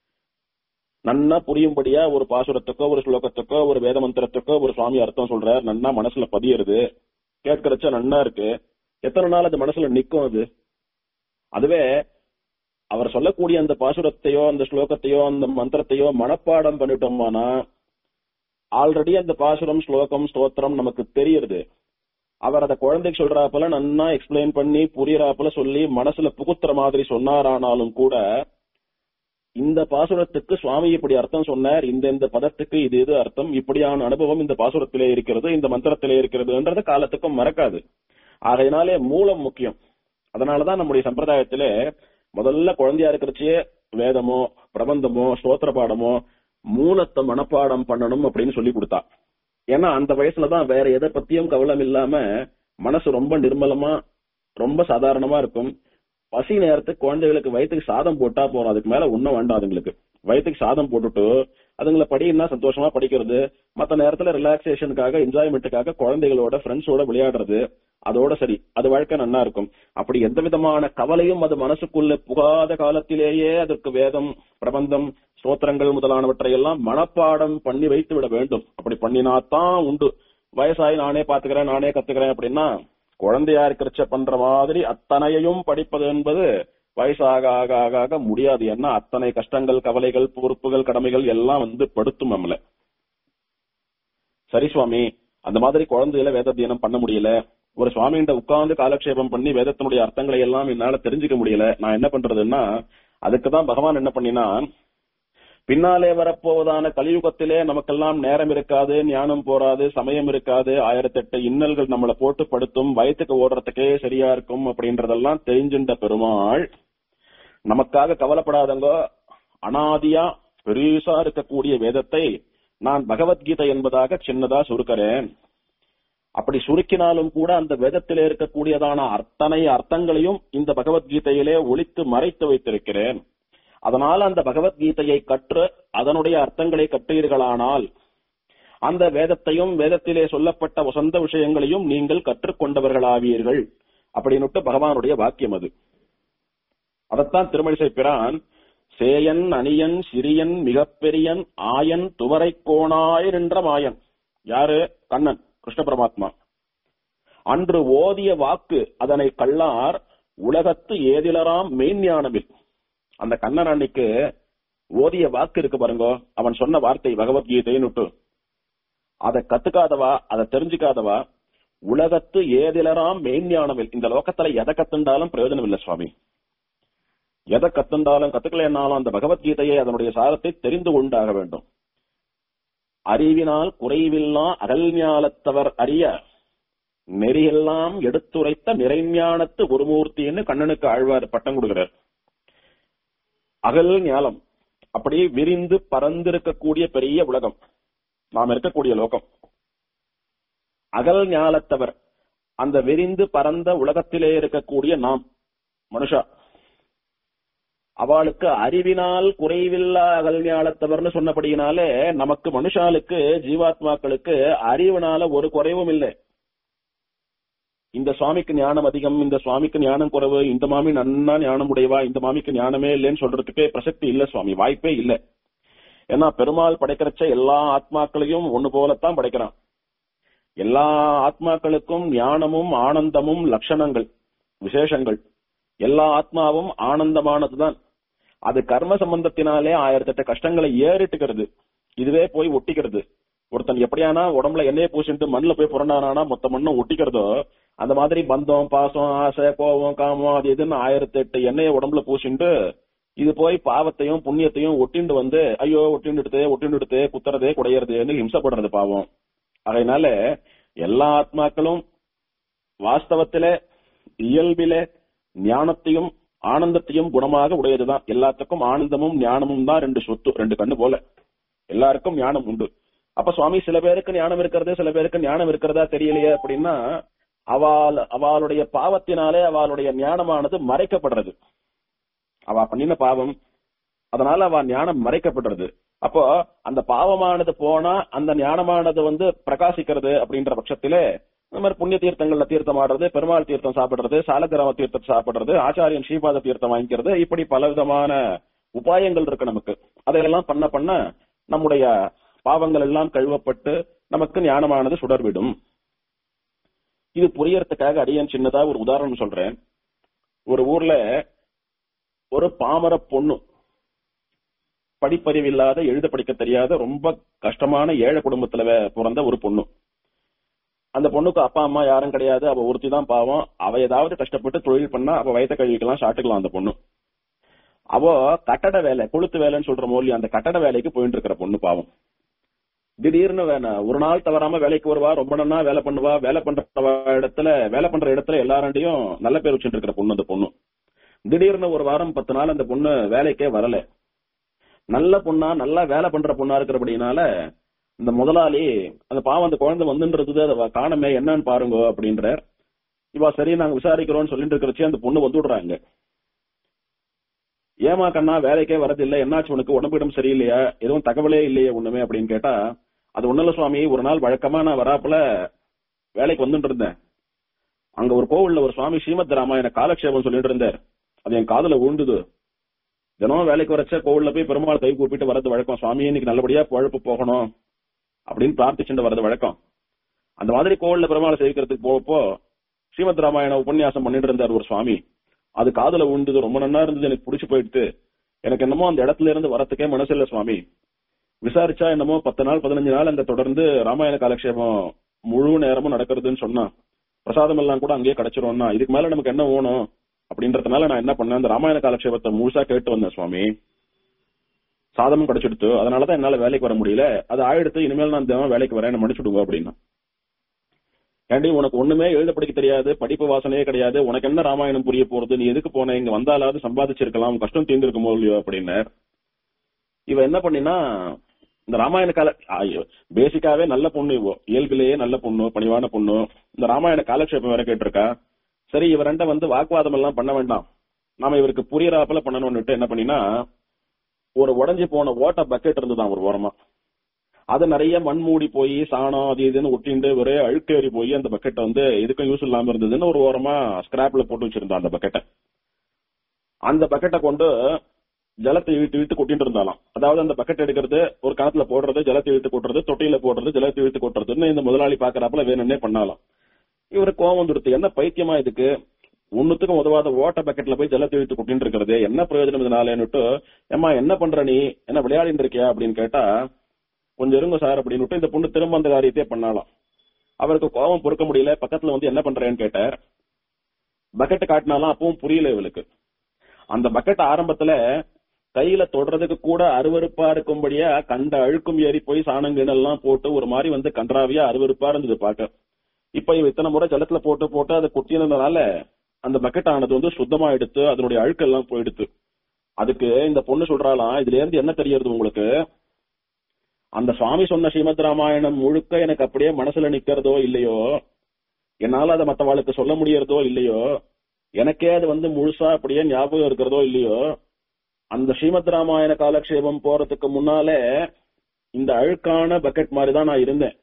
நன்னா புரியும்படியா ஒரு பாசுரத்துக்கோ ஒரு ஸ்லோகத்துக்கோ ஒரு வேத மந்திரத்துக்கோ ஒரு சுவாமி அர்த்தம் சொல்றார் நன்னா மனசுல பதியறது கேட்கறச்ச நன்னா இருக்கு எத்தனை நாள் அது மனசுல நிக்கும் அது அதுவே அவர் சொல்லக்கூடிய அந்த பாசுரத்தையோ அந்த ஸ்லோகத்தையோ அந்த மந்திரத்தையோ மனப்பாடம் பண்ணிட்டோம்னா ஆல்ரெடி அந்த பாசுரம் ஸ்லோகம் ஸ்தோத்திரம் நமக்கு தெரியுது அவர் அத குழந்தைக்கு சொல்றாப்பல நன்னா எக்ஸ்பிளைன் பண்ணி புரியறாப்பல சொல்லி மனசுல புகுத்துற மாதிரி சொன்னாரானாலும் கூட இந்த பாசுரத்துக்கு சுவாமி இப்படி அர்த்தம் சொன்னார் இந்த இந்த பதத்துக்கு இது இது அர்த்தம் இப்படியான அனுபவம் இந்த பாசுரத்திலே இருக்கிறது இந்த மந்திரத்திலே இருக்கிறதுன்றது காலத்துக்கும் மறக்காது ஆகையினாலே மூலம் முக்கியம் அதனாலதான் நம்முடைய சம்பிரதாயத்திலே முதல்ல குழந்தையா இருக்கிறச்சே வேதமோ பிரபந்தமோ ஸ்தோத்திர பாடமோ மூலத்தை மனப்பாடம் பண்ணணும் அப்படின்னு சொல்லி கொடுத்தா ஏன்னா அந்த வயசுலதான் வேற எதை பத்தியும் கவலம் இல்லாம மனசு ரொம்ப நிர்மலமா ரொம்ப சாதாரணமா இருக்கும் பசி நேரத்துக்கு குழந்தைகளுக்கு வயிற்றுக்கு சாதம் போட்டா போறோம் அதுக்கு மேல உண்ண வேண்டாம் அதுங்களுக்கு வயிற்றுக்கு சாதம் போட்டுட்டு அதுங்களை படின்னா சந்தோஷமா படிக்கிறது மத்த நேரத்துல ரிலாக்ஸேஷனுக்காக என்ஜாய்மெண்ட்டுக்காக குழந்தைகளோட ஃப்ரெண்ட்ஸோட விளையாடுறது அதோட சரி அது வாழ்க்கை நன்னா இருக்கும் அப்படி எந்த விதமான கவலையும் அது மனசுக்குள்ள புகாத காலத்திலேயே அதற்கு வேதம் பிரபந்தம் ஸ்தோத்திரங்கள் முதலானவற்றை எல்லாம் மனப்பாடம் பண்ணி வைத்து விட வேண்டும் அப்படி பண்ணினாத்தான் உண்டு வயசாகி நானே பாத்துக்கிறேன் நானே கத்துக்கிறேன் அப்படின்னா குழந்தையா இருக்கிறச்ச பண்ற மாதிரி அத்தனையையும் படிப்பது என்பது வயசாக ஆக ஆக ஆக முடியாது ஏன்னா அத்தனை கஷ்டங்கள் கவலைகள் பொறுப்புகள் கடமைகள் எல்லாம் வந்து படுத்தும் நம்மள சரி சுவாமி அந்த மாதிரி குழந்தையில வேத தியானம் பண்ண முடியல ஒரு சுவாமிகிட்ட உட்கார்ந்து காலக்ஷேபம் பண்ணி வேதத்தினுடைய அர்த்தங்களை எல்லாம் என்னால தெரிஞ்சுக்க முடியல நான் என்ன பண்றதுன்னா அதுக்குதான் பகவான் என்ன பண்ணினா பின்னாலே வரப்போவதான கலியுகத்திலே நமக்கெல்லாம் நேரம் இருக்காது ஞானம் போராது சமயம் இருக்காது ஆயிரத்தெட்டு இன்னல்கள் நம்மளை போட்டு படுத்தும் வயத்துக்கு ஓடுறதுக்கே சரியா இருக்கும் அப்படின்றதெல்லாம் தெரிஞ்சுட்ட பெருமாள் நமக்காக கவலைப்படாதங்க அனாதியா பெருசா இருக்கக்கூடிய வேதத்தை நான் பகவத்கீதை என்பதாக சின்னதா சுருக்கிறேன் அப்படி சுருக்கினாலும் கூட அந்த வேதத்திலே இருக்கக்கூடியதான அத்தனை அர்த்தங்களையும் இந்த பகவத்கீதையிலே ஒழித்து மறைத்து வைத்திருக்கிறேன் அதனால் அந்த பகவத்கீதையை கற்று அதனுடைய அர்த்தங்களை கற்றீர்களானால் அந்த வேதத்தையும் வேதத்திலே சொல்லப்பட்ட வசந்த விஷயங்களையும் நீங்கள் கற்றுக்கொண்டவர்களாவீர்கள் அப்படின்னுட்டு பகவானுடைய வாக்கியம் அது அதைத்தான் திருமழிசை பிரான் சேயன் அணியன் சிறியன் மிகப்பெரியன் ஆயன் துவரை கோணாய் நின்ற மாயன் யாரு கண்ணன் கிருஷ்ண பரமாத்மா அன்று ஓதிய வாக்கு அதனை கள்ளார் உலகத்து ஏதிலராம் மெய்ஞானமில் அந்த கண்ணன் அன்னைக்கு ஓதிய வாக்கு இருக்கு பாருங்க அவன் சொன்ன வார்த்தை பகவத்கீதைன்னு அதை கத்துக்காதவா அதை தெரிஞ்சுக்காதவா உலகத்து ஏதிலராம் மெய்ஞானவில் இந்த லோகத்துல எதை கத்துண்டாலும் பிரயோஜனம் இல்லை சுவாமி எதை கத்துண்டாலும் கத்துக்கலைன்னாலும் அந்த பகவத்கீதையை அதனுடைய சாரத்தை தெரிந்து கொண்டாக வேண்டும் அறிவினால் குறைவில்லா அகல்ஞாலத்தவர் அறிய நெறியெல்லாம் எடுத்துரைத்த நிறைஞானத்து குருமூர்த்தின்னு கண்ணனுக்கு ஆழ்வார் பட்டம் கொடுக்கிறார் அகல் ஞாலம் அப்படி விரிந்து பறந்திருக்கக்கூடிய பெரிய உலகம் நாம் இருக்கக்கூடிய லோகம் அகல் ஞாலத்தவர் அந்த விரிந்து பறந்த உலகத்திலே இருக்கக்கூடிய நாம் மனுஷா அவளுக்கு அறிவினால் குறைவில்லா அகல் ஞாலத்தவர்னு சொன்னபடியினாலே நமக்கு மனுஷாளுக்கு ஜீவாத்மாக்களுக்கு அறிவினால ஒரு குறைவும் இல்லை இந்த சுவாமிக்கு ஞானம் அதிகம் இந்த சுவாமிக்கு ஞானம் குறைவு இந்த மாமி நன்னா ஞானம் உடையவா இந்த மாமிக்கு ஞானமே இல்லைன்னு சொல்றதுக்கே பிரசக்தி இல்ல சுவாமி வாய்ப்பே இல்ல ஏன்னா பெருமாள் படைக்கிறச்ச எல்லா ஆத்மாக்களையும் ஒண்ணு போலத்தான் படைக்கிறான் எல்லா ஆத்மாக்களுக்கும் ஞானமும் ஆனந்தமும் லட்சணங்கள் விசேஷங்கள் எல்லா ஆத்மாவும் ஆனந்தமானதுதான் அது கர்ம சம்பந்தத்தினாலே ஆயிரத்தெட்டு கஷ்டங்களை ஏறிட்டுக்கிறது இதுவே போய் ஒட்டிக்கிறது ஒருத்தன் எப்படியானா உடம்புல எண்ணெயை பூசிட்டு மண்ணுல போய் புரண்டானா மொத்த மண்ணும் ஒட்டிக்கிறதோ அந்த மாதிரி பந்தம் பாசம் ஆசை கோபம் காமம் அது இதுன்னு ஆயிரத்தி எட்டு எண்ணெயை உடம்புல பூசிட்டு இது போய் பாவத்தையும் புண்ணியத்தையும் ஒட்டிண்டு வந்து ஐயோ ஒட்டிண்டுடுதே ஒட்டிண்டுடுதே குத்துறதே குடையறதேன்னு ஹிம்சப்படுறது பாவம் அதனால எல்லா ஆத்மாக்களும் வாஸ்தவத்திலே இயல்பிலே ஞானத்தையும் ஆனந்தத்தையும் குணமாக உடையதுதான் எல்லாத்துக்கும் ஆனந்தமும் ஞானமும் தான் ரெண்டு சொத்து ரெண்டு கண்ணு போல எல்லாருக்கும் ஞானம் உண்டு அப்ப சுவாமி சில பேருக்கு ஞானம் இருக்கிறது சில பேருக்கு ஞானம் இருக்கிறதா தெரியலையே அப்படின்னா அவள் அவளுடைய பாவத்தினாலே அவளுடைய ஞானமானது மறைக்கப்படுறது அவ பண்ணின பாவம் அதனால அவ ஞானம் மறைக்கப்படுறது அப்போ அந்த பாவமானது போனா அந்த ஞானமானது வந்து பிரகாசிக்கிறது அப்படின்ற பட்சத்திலே இந்த மாதிரி புண்ணிய தீர்த்தங்கள்ல தீர்த்தம் ஆடுறது பெருமாள் தீர்த்தம் சாப்பிடுறது சாலக்கிராம தீர்த்தம் சாப்பிடுறது ஆச்சாரியன் ஸ்ரீபாத தீர்த்தம் வாங்கிக்கிறது இப்படி பல விதமான உபாயங்கள் இருக்கு நமக்கு அதையெல்லாம் பண்ண பண்ண நம்முடைய பாவங்கள் எல்லாம் கழுவப்பட்டு நமக்கு ஞானமானது சுடர்விடும் இது புரியறதுக்காக அடியன் சின்னதா ஒரு உதாரணம் சொல்றேன் ஒரு ஊர்ல ஒரு பாமர பொண்ணு படிப்பறிவு இல்லாத எழுத படிக்க தெரியாத ரொம்ப கஷ்டமான ஏழை குடும்பத்துல வே- பிறந்த ஒரு பொண்ணு அந்த பொண்ணுக்கு அப்பா அம்மா யாரும் கிடையாது அவ ஒருத்தி தான் பாவம் அவ ஏதாவது கஷ்டப்பட்டு தொழில் பண்ணா அவ வயத்த கழுவிக்கலாம் சாட்டுக்கலாம் அந்த பொண்ணு அவ கட்டட வேலை கொளுத்து வேலைன்னு சொல்ற மொழி அந்த கட்டட வேலைக்கு போயிட்டு இருக்கிற பொண்ணு பாவம் திடீர்னு வேணா ஒரு நாள் தவறாம வேலைக்கு வருவா ரொம்ப நன்னா வேலை பண்ணுவா வேலை பண்ற இடத்துல வேலை பண்ற இடத்துல எல்லாராண்டையும் நல்ல பேர் வச்சுட்டு இருக்கிற பொண்ணு அந்த பொண்ணு திடீர்னு ஒரு வாரம் பத்து நாள் அந்த பொண்ணு வேலைக்கே வரல நல்ல பொண்ணா நல்லா வேலை பண்ற பொண்ணா இருக்கிறபடினால இந்த முதலாளி அந்த பாவம் அந்த குழந்தை வந்துன்றது அதை காணமே என்னன்னு பாருங்க அப்படின்ற இவா சரி நாங்க விசாரிக்கிறோம்னு சொல்லிட்டு இருக்கிறச்சு அந்த பொண்ணு வந்து விடுறாங்க ஏமா கண்ணா வேலைக்கே வரதில்லை என்னாச்சு உனக்கு உடம்பிடம் சரியில்லையா எதுவும் தகவலே இல்லையே ஒண்ணுமே அப்படின்னு கேட்டா அது ஒண்ணுல சுவாமி ஒரு நாள் வழக்கமா நான் வராப்புல வேலைக்கு வந்துட்டு இருந்தேன் அங்க ஒரு கோவில்ல ஒரு சுவாமி ஸ்ரீமத் ராமாயண காலக்ஷேபம் சொல்லிட்டு இருந்தார் அது என் காதுல விழுந்தது தினம் வேலைக்கு வரச்ச கோவில்ல போய் பெருமாள் கை கூப்பிட்டு வரது வழக்கம் சுவாமி இன்னைக்கு நல்லபடியா பழப்பு போகணும் அப்படின்னு பிரார்த்திச்சுட்டு வரது வழக்கம் அந்த மாதிரி கோவில்ல பெருமாளை சேவிக்கிறதுக்கு போகப்போ ஸ்ரீமத் ராமாயண உபன்யாசம் பண்ணிட்டு இருந்தார் ஒரு சுவாமி அது காதுல விழுந்தது ரொம்ப நன்னா இருந்தது எனக்கு பிடிச்சு போயிடுத்து எனக்கு என்னமோ அந்த இடத்துல இருந்து வரத்துக்கே மனசு இல்ல சுவாமி விசாரிச்சா என்னமோ பத்து நாள் பதினஞ்சு நாள் அங்க தொடர்ந்து ராமாயண காலக்ஷேபம் முழு நேரமும் நடக்கிறதுன்னு சொன்னா பிரசாதம் எல்லாம் கூட அங்கேயே கிடைச்சிரும்னா இதுக்கு மேல நமக்கு என்ன வேணும் அப்படின்றதுனால நான் என்ன பண்ணேன் அந்த ராமாயண காலக்ஷேபத்தை முழுசா கேட்டு வந்தேன் சுவாமி சாதமும் கிடைச்சிடுத்து அதனாலதான் என்னால வேலைக்கு வர முடியல அது ஆயிடுத்து இனிமேல் நான் தினம் வேலைக்கு வரேன் மன்னிச்சுடுங்க அப்படின்னா ஏண்டி உனக்கு ஒண்ணுமே எழுத படிக்க தெரியாது படிப்பு வாசனையே கிடையாது உனக்கு என்ன ராமாயணம் புரிய போறது நீ எதுக்கு போன இங்க வந்தாலாவது சம்பாதிச்சிருக்கலாம் கஷ்டம் தீர்ந்திருக்குமோ இல்லையோ அப்படின்னார் இவ என்ன பண்ணினா இந்த ராமாயண கால பேசிக்காவே நல்ல பொண்ணு இவோ இயல்பிலேயே நல்ல பொண்ணு பணிவான பொண்ணு இந்த ராமாயண காலக்ஷேபம் வேற கேட்டிருக்கா சரி இவ ரெண்ட வந்து வாக்குவாதம் எல்லாம் பண்ண வேண்டாம் நாம இவருக்கு புரியறாப்புல பண்ணணும்னுட்டு என்ன பண்ணினா ஒரு உடைஞ்சு போன ஓட்ட பக்கெட் இருந்துதான் ஒரு ஓரமா அது நிறைய மண் மூடி போய் சாணம் அது இதுன்னு ஒட்டிண்டு ஒரே அழுக்கேறி போய் அந்த பக்கெட்டை வந்து எதுக்கும் யூஸ் இல்லாம இருந்ததுன்னு ஒரு ஓரமா ஸ்கிராப்ல போட்டு வச்சிருந்தான் அந்த பக்கெட்டை அந்த பக்கெட்டை கொண்டு ஜலத்தை இழுத்து இழுத்து கொட்டிட்டு இருந்தாலாம் அதாவது அந்த பக்கெட் எடுக்கிறது ஒரு கணத்துல போடுறது ஜலத்தை இழுத்து கொட்டுறது தொட்டியில போடுறது ஜலத்தை இழுத்து கொட்டுறதுன்னு இந்த முதலாளி பாக்குறாப்புல வேணும்னே பண்ணாலாம் இவரு கோவம் வந்துடுத்து என்ன பைத்தியமா இதுக்கு ஒண்ணுத்துக்கும் உதவாத ஓட்ட பக்கெட்ல போய் ஜலத்தை இழுத்து கொட்டிட்டு இருக்கிறது என்ன பிரயோஜனம் இதனாலன்னுட்டு ஏமா என்ன பண்ற நீ என்ன விளையாடிட்டு இருக்கியா அப்படின்னு கேட்டா கொஞ்சம் இருங்க சார் அப்படின்னு இந்த பொண்ணு திரும்ப அந்த காரியத்தையே பண்ணாலாம் அவருக்கு கோபம் பொறுக்க முடியல பக்கத்துல வந்து என்ன பண்றேன்னு கேட்டார் பக்கெட் காட்டினாலும் அப்பவும் புரியல இவளுக்கு அந்த பக்கெட் ஆரம்பத்துல கையில தொடுறதுக்கு கூட அருவருப்பா இருக்கும்படியா கண்ட அழுக்கும் ஏறி போய் சாணங்கிணெல்லாம் போட்டு ஒரு மாதிரி வந்து கன்றாவியா அருவருப்பா இருந்தது பார்க்க இப்ப இவ இத்தனை முறை ஜலத்துல போட்டு போட்டு அதை கொட்டினதுனால அந்த பக்கெட் ஆனது வந்து சுத்தமா எடுத்து அதனுடைய அழுக்கெல்லாம் போயிடுத்து அதுக்கு இந்த பொண்ணு சொல்றாளாம் இதுல இருந்து என்ன தெரியறது உங்களுக்கு அந்த சுவாமி சொன்ன ஸ்ரீமத் ராமாயணம் முழுக்க எனக்கு அப்படியே மனசுல நிக்கிறதோ இல்லையோ என்னால அதை மத்தவாளுக்கு சொல்ல முடியறதோ இல்லையோ எனக்கே அது வந்து முழுசா அப்படியே ஞாபகம் இருக்கிறதோ இல்லையோ அந்த ஸ்ரீமத் ராமாயண காலக்ஷேபம் போறதுக்கு முன்னாலே இந்த அழுக்கான பக்கெட் மாதிரி தான் நான் இருந்தேன்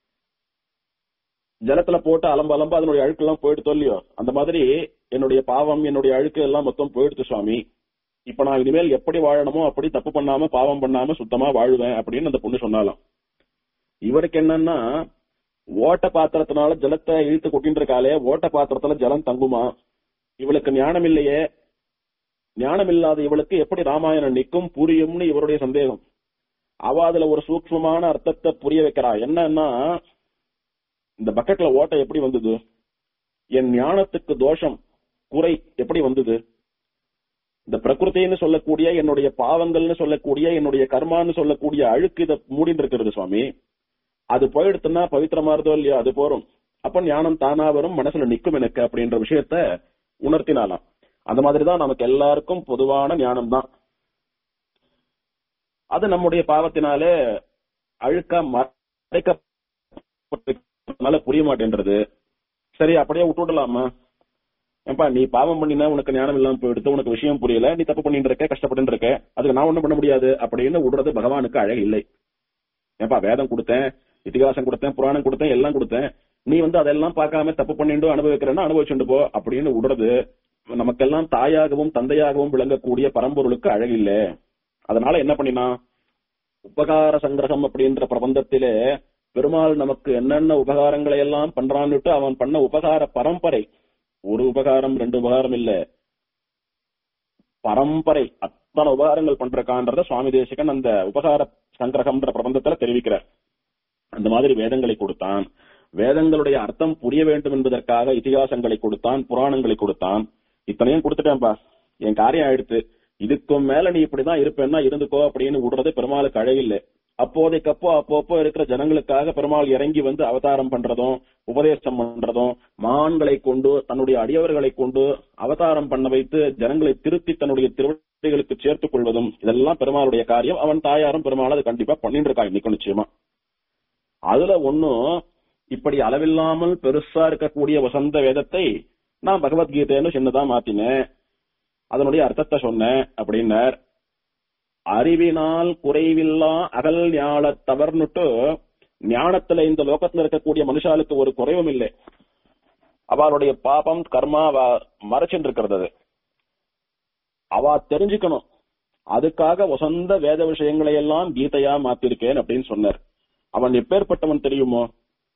ஜலத்துல போட்டு அலம்ப அலம்ப அதனுடைய அழுக்கு எல்லாம் போயிடுத்தோ இல்லையோ அந்த மாதிரி என்னுடைய பாவம் என்னுடைய அழுக்கு எல்லாம் மொத்தம் போயிடுத்து சுவாமி இப்ப நான் இனிமேல் எப்படி வாழணுமோ அப்படி தப்பு பண்ணாம பாவம் பண்ணாம சுத்தமா வாழுவேன் அப்படின்னு அந்த பொண்ணு சொன்னாலாம் இவருக்கு என்னன்னா ஓட்ட பாத்திரத்தினால ஜலத்தை இழுத்து கொட்டின்னு இருக்காளே ஓட்ட பாத்திரத்துல ஜலம் தங்குமா இவளுக்கு ஞானம் இல்லையே ஞானம் இல்லாத இவளுக்கு எப்படி ராமாயணம் நிக்கும் புரியும்னு இவருடைய சந்தேகம் அவ அதுல ஒரு சூக்ஷ்மமான அர்த்தத்தை புரிய வைக்கிறா என்னன்னா இந்த பக்கெட்ல ஓட்டை எப்படி வந்தது என் ஞானத்துக்கு தோஷம் குறை எப்படி வந்தது இந்த பிரகிருத்தின்னு சொல்லக்கூடிய என்னுடைய பாவங்கள்னு சொல்லக்கூடிய என்னுடைய கர்மான்னு சொல்லக்கூடிய அழுக்கு இதை மூடிட்டு இருக்கிறது சுவாமி அது போயிடுத்துன்னா பவித்திரமா இருந்தோ இல்லையோ அது போறோம் அப்ப ஞானம் தானா வரும் மனசுல நிக்கும் எனக்கு அப்படின்ற விஷயத்த உணர்த்தினாலாம் அந்த மாதிரிதான் நமக்கு எல்லாருக்கும் பொதுவான ஞானம் தான் அது நம்முடைய பாவத்தினாலே அழுக்கா மறைக்கப்பட்டதுனால புரிய மாட்டேன்றது சரி அப்படியே விட்டுடலாமா ஏன்பா நீ பாவம் பண்ணினா உனக்கு ஞானம் இல்லாம போயிடுத்து உனக்கு விஷயம் புரியல நீ தப்பு பண்ணிட்டு இருக்க கஷ்டப்பட்டு இருக்க அதுக்கு நான் ஒண்ணும் பண்ண முடியாது அப்படின்னு விடுறது பகவானுக்கு அழகு இல்லை ஏன்பா வேதம் கொடுத்தேன் இதிகாசம் கொடுத்தேன் புராணம் கொடுத்தேன் எல்லாம் கொடுத்தேன் நீ வந்து அதெல்லாம் பார்க்காம தப்பு பண்ணிட்டு அனுபவிக்கிறேன்னா அனுபவிச்சுட்டு போ அப்படின்னு விடுறது நமக்கெல்லாம் தாயாகவும் தந்தையாகவும் விளங்கக்கூடிய பரம்பொருளுக்கு அழகில்ல அதனால என்ன பண்ணினா உபகார சங்கிரகம் அப்படின்ற பிரபந்தத்திலே பெருமாள் நமக்கு என்னென்ன உபகாரங்களை எல்லாம் பண்றான்னுட்டு அவன் பண்ண உபகார பரம்பரை ஒரு உபகாரம் ரெண்டு உபகாரம் இல்ல பரம்பரை அத்தனை உபகாரங்கள் பண்றக்கான்றத சுவாமி தேசிகன் அந்த உபகார சங்கிரகம்ன்ற பிரபந்தத்துல தெரிவிக்கிறார் அந்த மாதிரி வேதங்களை கொடுத்தான் வேதங்களுடைய அர்த்தம் புரிய வேண்டும் என்பதற்காக இதிகாசங்களை கொடுத்தான் புராணங்களை கொடுத்தான் இத்தனையும் கொடுத்துட்டேன்பா என் காரியம் ஆயிடுத்து இதுக்கும் மேல நீ இப்படிதான் இருப்பேன்னா இருந்துக்கோ அப்படின்னு விடுறது பெருமாளுக்கு அழகில்லை அப்போதைக்கப்போ அப்பப்போ இருக்கிற ஜனங்களுக்காக பெருமாள் இறங்கி வந்து அவதாரம் பண்றதும் உபதேசம் பண்றதும் மான்களை கொண்டு தன்னுடைய அடியவர்களை கொண்டு அவதாரம் பண்ண வைத்து ஜனங்களை திருத்தி தன்னுடைய திருவடிகளுக்கு சேர்த்துக் கொள்வதும் இதெல்லாம் பெருமாளுடைய காரியம் அவன் தாயாரும் பெருமாள் அது கண்டிப்பா பண்ணிட்டு இருக்கா இன்னைக்கு நிச்சயமா அதுல ஒன்னும் இப்படி அளவில்லாமல் பெருசா இருக்கக்கூடிய வசந்த வேதத்தை நான் பகவத்கீதைன்னு சின்னதா மாத்தினேன் அதனுடைய அர்த்தத்தை சொன்னேன் அப்படின்னார் அறிவினால் குறைவில்லா அகல் ஞான தவறுனுட்டு ஞானத்துல இந்த லோகத்துல இருக்கக்கூடிய மனுஷாளுக்கு ஒரு குறைவும் இல்லை அவளுடைய பாபம் கர்மா அவ மறைச்சுட்டு இருக்கிறது அது அவ தெரிஞ்சுக்கணும் அதுக்காக வசந்த வேத விஷயங்களை எல்லாம் கீதையா மாத்திருக்கேன் அப்படின்னு சொன்னார் அவன் எப்பேற்பட்டவன் தெரியுமோ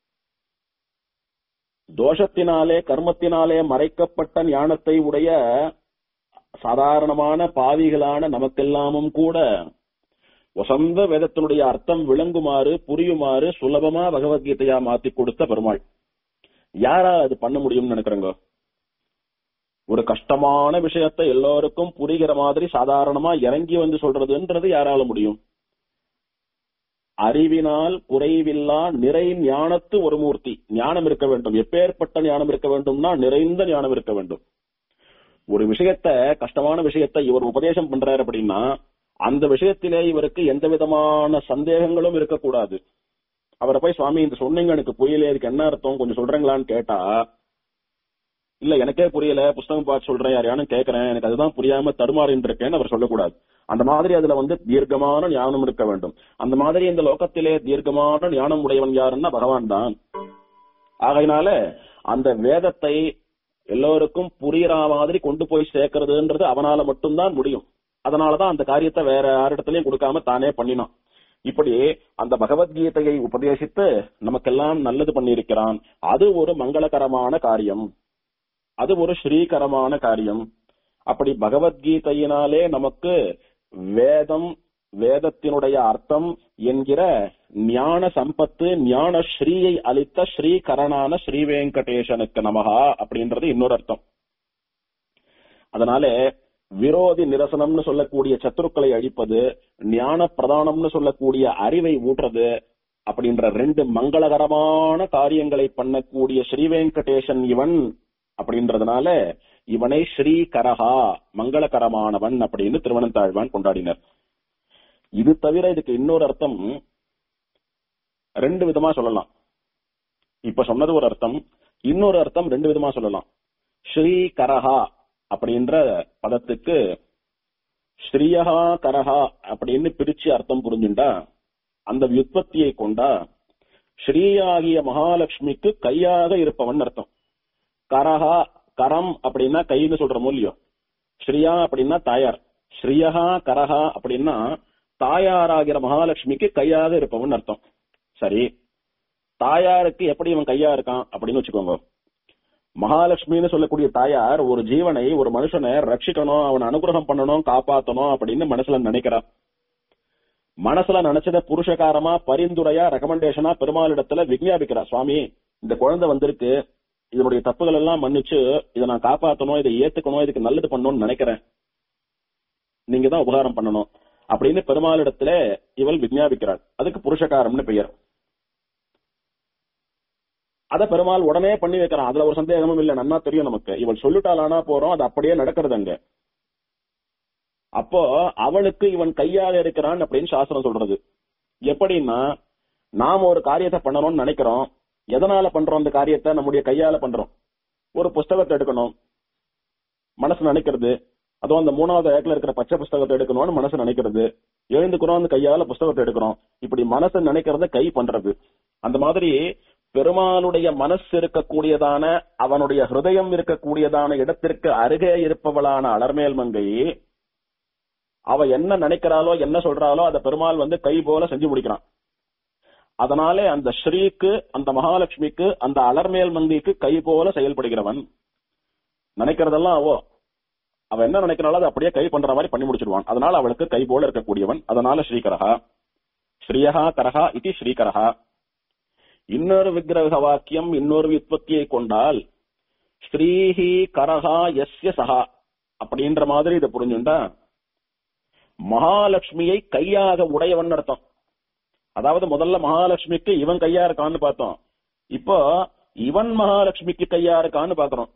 தோஷத்தினாலே கர்மத்தினாலே மறைக்கப்பட்ட ஞானத்தை உடைய சாதாரணமான பாவிகளான நமக்கெல்லாமும் கூட வசந்த வேதத்தினுடைய அர்த்தம் விளங்குமாறு புரியுமாறு சுலபமா பகவத்கீதையா மாத்தி கொடுத்த பெருமாள் யாரா அது பண்ண முடியும்னு நினைக்கிறேங்க ஒரு கஷ்டமான விஷயத்தை எல்லோருக்கும் புரிகிற மாதிரி சாதாரணமா இறங்கி வந்து சொல்றதுன்றது யாரால முடியும் அறிவினால் குறைவில்லா நிறை ஞானத்து ஒரு மூர்த்தி ஞானம் இருக்க வேண்டும் எப்பேற்பட்ட ஞானம் இருக்க வேண்டும்னா நிறைந்த ஞானம் இருக்க வேண்டும் ஒரு விஷயத்த கஷ்டமான விஷயத்தை இவர் உபதேசம் பண்றாரு அப்படின்னா அந்த விஷயத்திலே இவருக்கு எந்த விதமான சந்தேகங்களும் இருக்கக்கூடாது அவரை போய் சுவாமி இந்த சொன்னீங்க எனக்கு புரியல இதுக்கு என்ன அர்த்தம் கொஞ்சம் சொல்றீங்களான்னு கேட்டா இல்ல எனக்கே புரியல புஸ்தகம் பார்த்து சொல்றேன் யாரையானும் கேட்கறேன் எனக்கு அதுதான் புரியாம தடுமாறின்னு இருக்கேன்னு அவர் சொல்லக்கூடாது அந்த மாதிரி அதுல வந்து தீர்க்கமான ஞானம் இருக்க வேண்டும் அந்த மாதிரி இந்த லோகத்திலே தீர்க்கமான ஞானம் உடையவன் யாருன்னா பகவான் தான் ஆகையினால அந்த வேதத்தை எல்லோருக்கும் புரியுற மாதிரி கொண்டு போய் சேர்க்கறதுன்றது அவனால மட்டும்தான் முடியும் அதனாலதான் அந்த காரியத்தை வேற யாரிடத்திலயும் கொடுக்காம தானே பண்ணினான் இப்படி அந்த பகவத்கீதையை உபதேசித்து நமக்கெல்லாம் நல்லது பண்ணியிருக்கிறான் அது ஒரு மங்களகரமான காரியம் அது ஒரு ஸ்ரீகரமான காரியம் அப்படி பகவத்கீதையினாலே நமக்கு வேதம் வேதத்தினுடைய அர்த்தம் என்கிற ஞான சம்பத்து ஞான ஸ்ரீயை அளித்த ஸ்ரீகரனான ஸ்ரீ வெங்கடேசனுக்கு நமகா அப்படின்றது இன்னொரு அர்த்தம் அதனால விரோதி நிரசனம்னு சொல்லக்கூடிய சத்துருக்களை அழிப்பது ஞான பிரதானம்னு சொல்லக்கூடிய அறிவை ஊட்டுறது அப்படின்ற ரெண்டு மங்களகரமான காரியங்களை பண்ணக்கூடிய ஸ்ரீ வெங்கடேசன் இவன் அப்படின்றதுனால இவனை ஸ்ரீகரஹா மங்களகரமானவன் அப்படின்னு திருவனந்தாழ்வான் கொண்டாடினர் இது தவிர இதுக்கு இன்னொரு அர்த்தம் ரெண்டு விதமா சொல்லலாம் இப்ப சொன்னது ஒரு அர்த்தம் இன்னொரு அர்த்தம் ரெண்டு விதமா சொல்லலாம் ஸ்ரீகரஹா அப்படின்ற பதத்துக்கு ஸ்ரீயகா கரஹா அப்படின்னு பிரிச்சு அர்த்தம் புரிஞ்சுண்டா அந்த வியுற்பத்தியை கொண்டா ஸ்ரீயாகிய மகாலட்சுமிக்கு கையாக இருப்பவன் அர்த்தம் கரஹா கரம் அப்படின்னா கைன்னு சொல்றோமோ இல்லையோ ஸ்ரீயா அப்படின்னா தாயார் ஸ்ரீயகா கரஹா அப்படின்னா தாயாராகிற மகாலட்சுமிக்கு கையாக இருப்பவன் அர்த்தம் சரி தாயாருக்கு எப்படி இவன் கையா இருக்கான் அப்படின்னு வச்சுக்கோங்க மகாலட்சுமின்னு சொல்லக்கூடிய தாயார் ஒரு ஜீவனை ஒரு மனுஷனை ரட்சிக்கணும் அவனை அனுகிரகம் பண்ணணும் காப்பாத்தணும் அப்படின்னு மனசுல நினைக்கிறான் மனசுல நினைச்சத புருஷகாரமா பரிந்துரையா ரெக்கமெண்டேஷனா பெருமாளிடத்துல விஞ்ஞாபிக்கிறா சுவாமி இந்த குழந்தை வந்திருக்கு இதனுடைய தப்புகள் எல்லாம் மன்னிச்சு இதை நான் காப்பாத்தணும் இதை ஏத்துக்கணும் இதுக்கு நல்லது பண்ணணும்னு நினைக்கிறேன் நீங்க தான் உபகாரம் பண்ணணும் அப்படின்னு பெருமாளிடத்துல இவள் விஞ்ஞாபிக்கிறாள் அதுக்கு புருஷகாரம்னு பெயர் அத பெருமாள் உடனே பண்ணி வைக்கிறான் அதுல ஒரு சந்தேகமும் இல்ல நன்னா தெரியும் நமக்கு இவள் சொல்லிட்டாலானா போறோம் அது அப்படியே நடக்கிறது அங்க அப்போ அவளுக்கு இவன் கையாக இருக்கிறான் அப்படின்னு சாஸ்திரம் சொல்றது எப்படின்னா நாம ஒரு காரியத்தை பண்ணணும்னு நினைக்கிறோம் எதனால பண்றோம் அந்த காரியத்தை நம்முடைய கையால பண்றோம் ஒரு புஸ்தகத்தை எடுக்கணும் மனசு நினைக்கிறது அதுவும் அந்த மூணாவது ஏக்கல இருக்கிற பச்சை புஸ்தகத்தை எடுக்கணும்னு மனசு நினைக்கிறது எழுந்துக்கிறோம் அந்த கையால புஸ்தகத்தை எடுக்கிறோம் இப்படி மனசு நினைக்கிறத கை பண்றது அந்த மாதிரி பெருமாளுடைய மனசு இருக்கக்கூடியதான அவனுடைய ஹிருதயம் இருக்கக்கூடியதான இடத்திற்கு அருகே இருப்பவளான அலர்மேல் மங்கை அவ என்ன நினைக்கிறாளோ என்ன சொல்றாளோ அதை பெருமாள் வந்து கை போல செஞ்சு முடிக்கிறான் அதனாலே அந்த ஸ்ரீக்கு அந்த மகாலட்சுமிக்கு அந்த அலர்மேல் மங்கைக்கு கை போல செயல்படுகிறவன் நினைக்கிறதெல்லாம் அவோ அவ என்ன நினைக்கிறாளோ அதை அப்படியே கை பண்ற மாதிரி பண்ணி முடிச்சிடுவான் அதனால அவளுக்கு கை போல இருக்கக்கூடியவன் அதனால ஸ்ரீகரஹா ஸ்ரீயகா கரஹா இது ஸ்ரீகரஹா இன்னொரு விக்கிரக வாக்கியம் இன்னொரு வித்பத்தியை கொண்டால் ஸ்ரீஹி கரஹா எஸ்ய சஹா அப்படின்ற மாதிரி இதை புரிஞ்சுண்டா மகாலட்சுமியை கையாக உடையவன் அர்த்தம் அதாவது முதல்ல மகாலட்சுமிக்கு இவன் கையா இருக்கான்னு பார்த்தோம் இப்போ இவன் மகாலட்சுமிக்கு கையா இருக்கான்னு பாக்குறோம்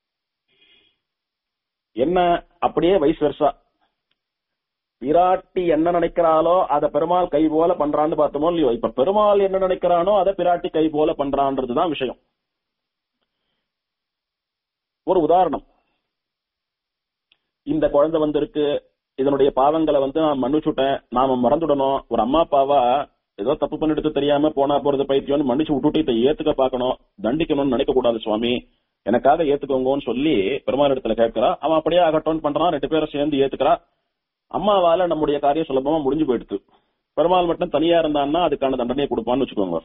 என்ன அப்படியே வயசு வருஷா பிராட்டி என்ன நினைக்கிறாளோ அத பெருமாள் கை போல பண்றான்னு பார்த்தோமோ இல்லையோ இப்ப பெருமாள் என்ன நினைக்கிறானோ அதை பிராட்டி கை போல பண்றான்றதுதான் விஷயம் ஒரு உதாரணம் இந்த குழந்தை வந்திருக்கு இதனுடைய பாவங்களை வந்து நான் மன்னிச்சுட்டேன் நாம மறந்துடணும் ஒரு அம்மா அப்பாவா ஏதோ தப்பு பண்ணிட்டு தெரியாம போனா போறது பைத்தியம்னு மன்னிச்சு விட்டுட்டு இதை ஏத்துக்க பார்க்கணும் தண்டிக்கணும்னு நினைக்க கூடாது சுவாமி எனக்காக ஏத்துக்கோங்கன்னு சொல்லி பெருமாள் இடத்துல கேட்கிறா அவன் அப்படியே ஆகட்டும்னு பண்றான் ரெண்டு பேரும் சேர்ந்து ஏத்துக்கிறா அம்மாவால நம்முடைய காரியம் சுலபமா முடிஞ்சு போயிடுது பெருமாள் மட்டும் தனியா இருந்தான்னா அதுக்கான தண்டனையை கொடுப்பான்னு வச்சுக்கோங்க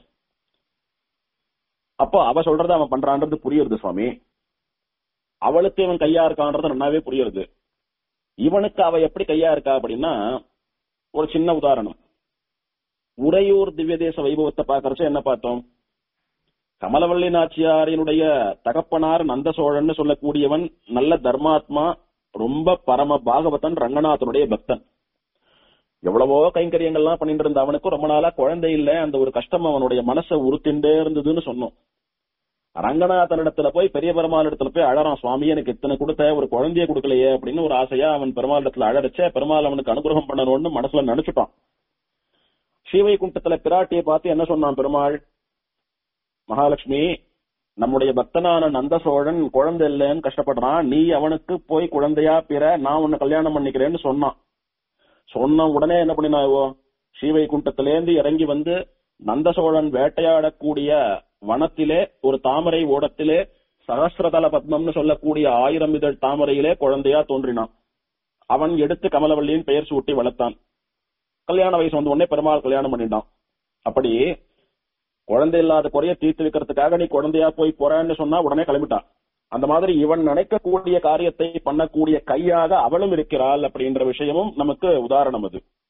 அப்போ அவ சொல்றத அவன் பண்றான்றது புரியுறது சுவாமி அவளுக்கு இவன் கையா இருக்கான்றது நன்னாவே புரியுறது இவனுக்கு அவ எப்படி கையா இருக்கா அப்படின்னா ஒரு சின்ன உதாரணம் உறையூர் திவ்ய தேச வைபவத்தை பாக்கறச்ச என்ன பார்த்தோம் கமலவள்ளி நாச்சியாரினுடைய தகப்பனார் நந்த சோழன் சொல்லக்கூடியவன் நல்ல தர்மாத்மா ரொம்ப பரம பாகவதன் ரங்கநாதனுடைய பக்தன் எவ்வளவோ கைங்கரியங்கள்லாம் பண்ணிட்டு இருந்த அவனுக்கு ரொம்ப நாளா குழந்தை இல்ல அந்த ஒரு கஷ்டம் அவனுடைய மனசை உறுத்திண்டே இருந்ததுன்னு சொன்னோம் ரங்கநாதனிடத்துல போய் பெரிய பெருமாள் இடத்துல போய் அழறான் சுவாமி எனக்கு இத்தனை கொடுத்த ஒரு குழந்தைய கொடுக்கலையே அப்படின்னு ஒரு ஆசையா அவன் பெருமாள் இடத்துல அழறச்ச பெருமாள் அவனுக்கு அனுகிரகம் பண்ணணும்னு மனசுல நினைச்சுட்டான் ஸ்ரீவைகுண்டத்துல பிராட்டியை பார்த்து என்ன சொன்னான் பெருமாள் மகாலட்சுமி நம்முடைய பக்தனான நந்த சோழன் குழந்தை இல்லைன்னு கஷ்டப்படுறான் நீ அவனுக்கு போய் குழந்தையா பிற நான் உன்னை கல்யாணம் பண்ணிக்கிறேன்னு சொன்னான் சொன்ன உடனே என்ன பண்ணினாயோ ஸ்ரீவைகுண்டத்திலேந்து இறங்கி வந்து நந்த சோழன் வேட்டையாடக்கூடிய வனத்திலே ஒரு தாமரை ஓடத்திலே சகசிரதல பத்மம்னு சொல்லக்கூடிய ஆயிரம் இதழ் தாமரையிலே குழந்தையா தோன்றினான் அவன் எடுத்து கமலவள்ளியின் பெயர் சூட்டி வளர்த்தான் கல்யாண வயசு வந்த உடனே பெருமாள் கல்யாணம் பண்ணிட்டான் அப்படி குழந்தை இல்லாத குறைய தீர்த்து வைக்கிறதுக்காக நீ குழந்தையா போய் போறேன்னு சொன்னா உடனே கிளம்பிட்டான் அந்த மாதிரி இவன் நினைக்கக்கூடிய காரியத்தை பண்ணக்கூடிய கையாக அவளும் இருக்கிறாள் அப்படின்ற விஷயமும் நமக்கு உதாரணம் அது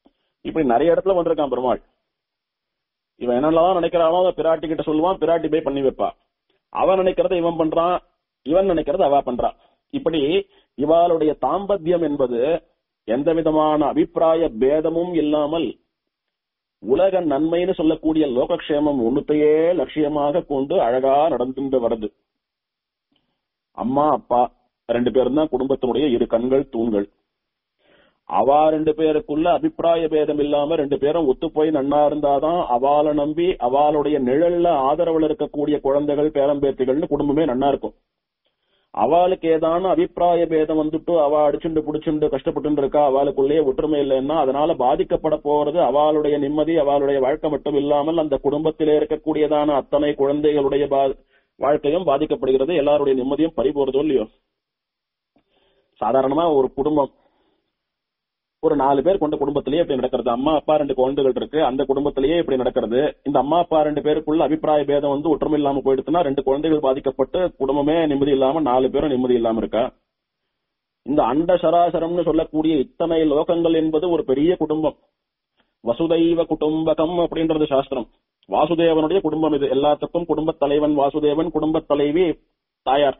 இப்படி நிறைய இடத்துல வந்திருக்கான் பெருமாள் இவன் என்னெல்லாம் நினைக்கிறானோ அதை பிராட்டி கிட்ட சொல்லுவான் பிராட்டி போய் பண்ணி வைப்பா அவன் நினைக்கிறத இவன் பண்றான் இவன் நினைக்கிறத அவ பண்றான் இப்படி இவாளுடைய தாம்பத்தியம் என்பது எந்த விதமான அபிப்பிராய பேதமும் இல்லாமல் உலக நன்மைன்னு சொல்லக்கூடிய லோகக்ஷேமம் ஒண்ணுத்தையே லட்சியமாக கொண்டு அழகா நடந்துட்டு வருது அம்மா அப்பா ரெண்டு பேரும் தான் குடும்பத்தினுடைய இரு கண்கள் தூண்கள் அவா ரெண்டு பேருக்குள்ள அபிப்பிராய பேதம் இல்லாம ரெண்டு பேரும் ஒத்து போய் நன்னா இருந்தாதான் அவாளை நம்பி அவளுடைய நிழல்ல ஆதரவுல இருக்கக்கூடிய குழந்தைகள் பேரம்பேத்திகள்னு குடும்பமே நன்னா இருக்கும் அவளுக்கு ஏதான அபிப்பிராய பேதம் வந்துட்டு அவ அடிச்சுண்டு புடிச்சுண்டு கஷ்டப்பட்டு இருக்கா அவளுக்குள்ளேயே ஒற்றுமை இல்லைன்னா அதனால பாதிக்கப்பட போறது அவளுடைய நிம்மதி அவளுடைய வாழ்க்கை மட்டும் இல்லாமல் அந்த குடும்பத்திலே இருக்கக்கூடியதான அத்தனை குழந்தைகளுடைய பா- வாழ்க்கையும் பாதிக்கப்படுகிறது எல்லாருடைய நிம்மதியும் பறிபோறதோ இல்லையோ சாதாரணமா ஒரு குடும்பம் ஒரு நாலு பேர் கொண்ட குடும்பத்திலேயே இப்படி நடக்கிறது அம்மா அப்பா ரெண்டு குழந்தைகள் இருக்கு அந்த குடும்பத்திலேயே இப்படி நடக்கிறது இந்த அம்மா அப்பா ரெண்டு பேருக்குள்ள அபிப்பிராய பேதம் வந்து ஒற்றுமை இல்லாம போயிடுச்சுன்னா ரெண்டு குழந்தைகள் பாதிக்கப்பட்டு குடும்பமே நிம்மதி இல்லாம நாலு பேரும் நிம்மதி இல்லாம இருக்கா இந்த அண்ட சராசரம்னு சொல்லக்கூடிய இத்தனை லோகங்கள் என்பது ஒரு பெரிய குடும்பம் வசுதைவ குடும்பகம் அப்படின்றது சாஸ்திரம் வாசுதேவனுடைய குடும்பம் இது எல்லாத்துக்கும் குடும்பத் தலைவன் வாசுதேவன் குடும்பத் தலைவி தாயார்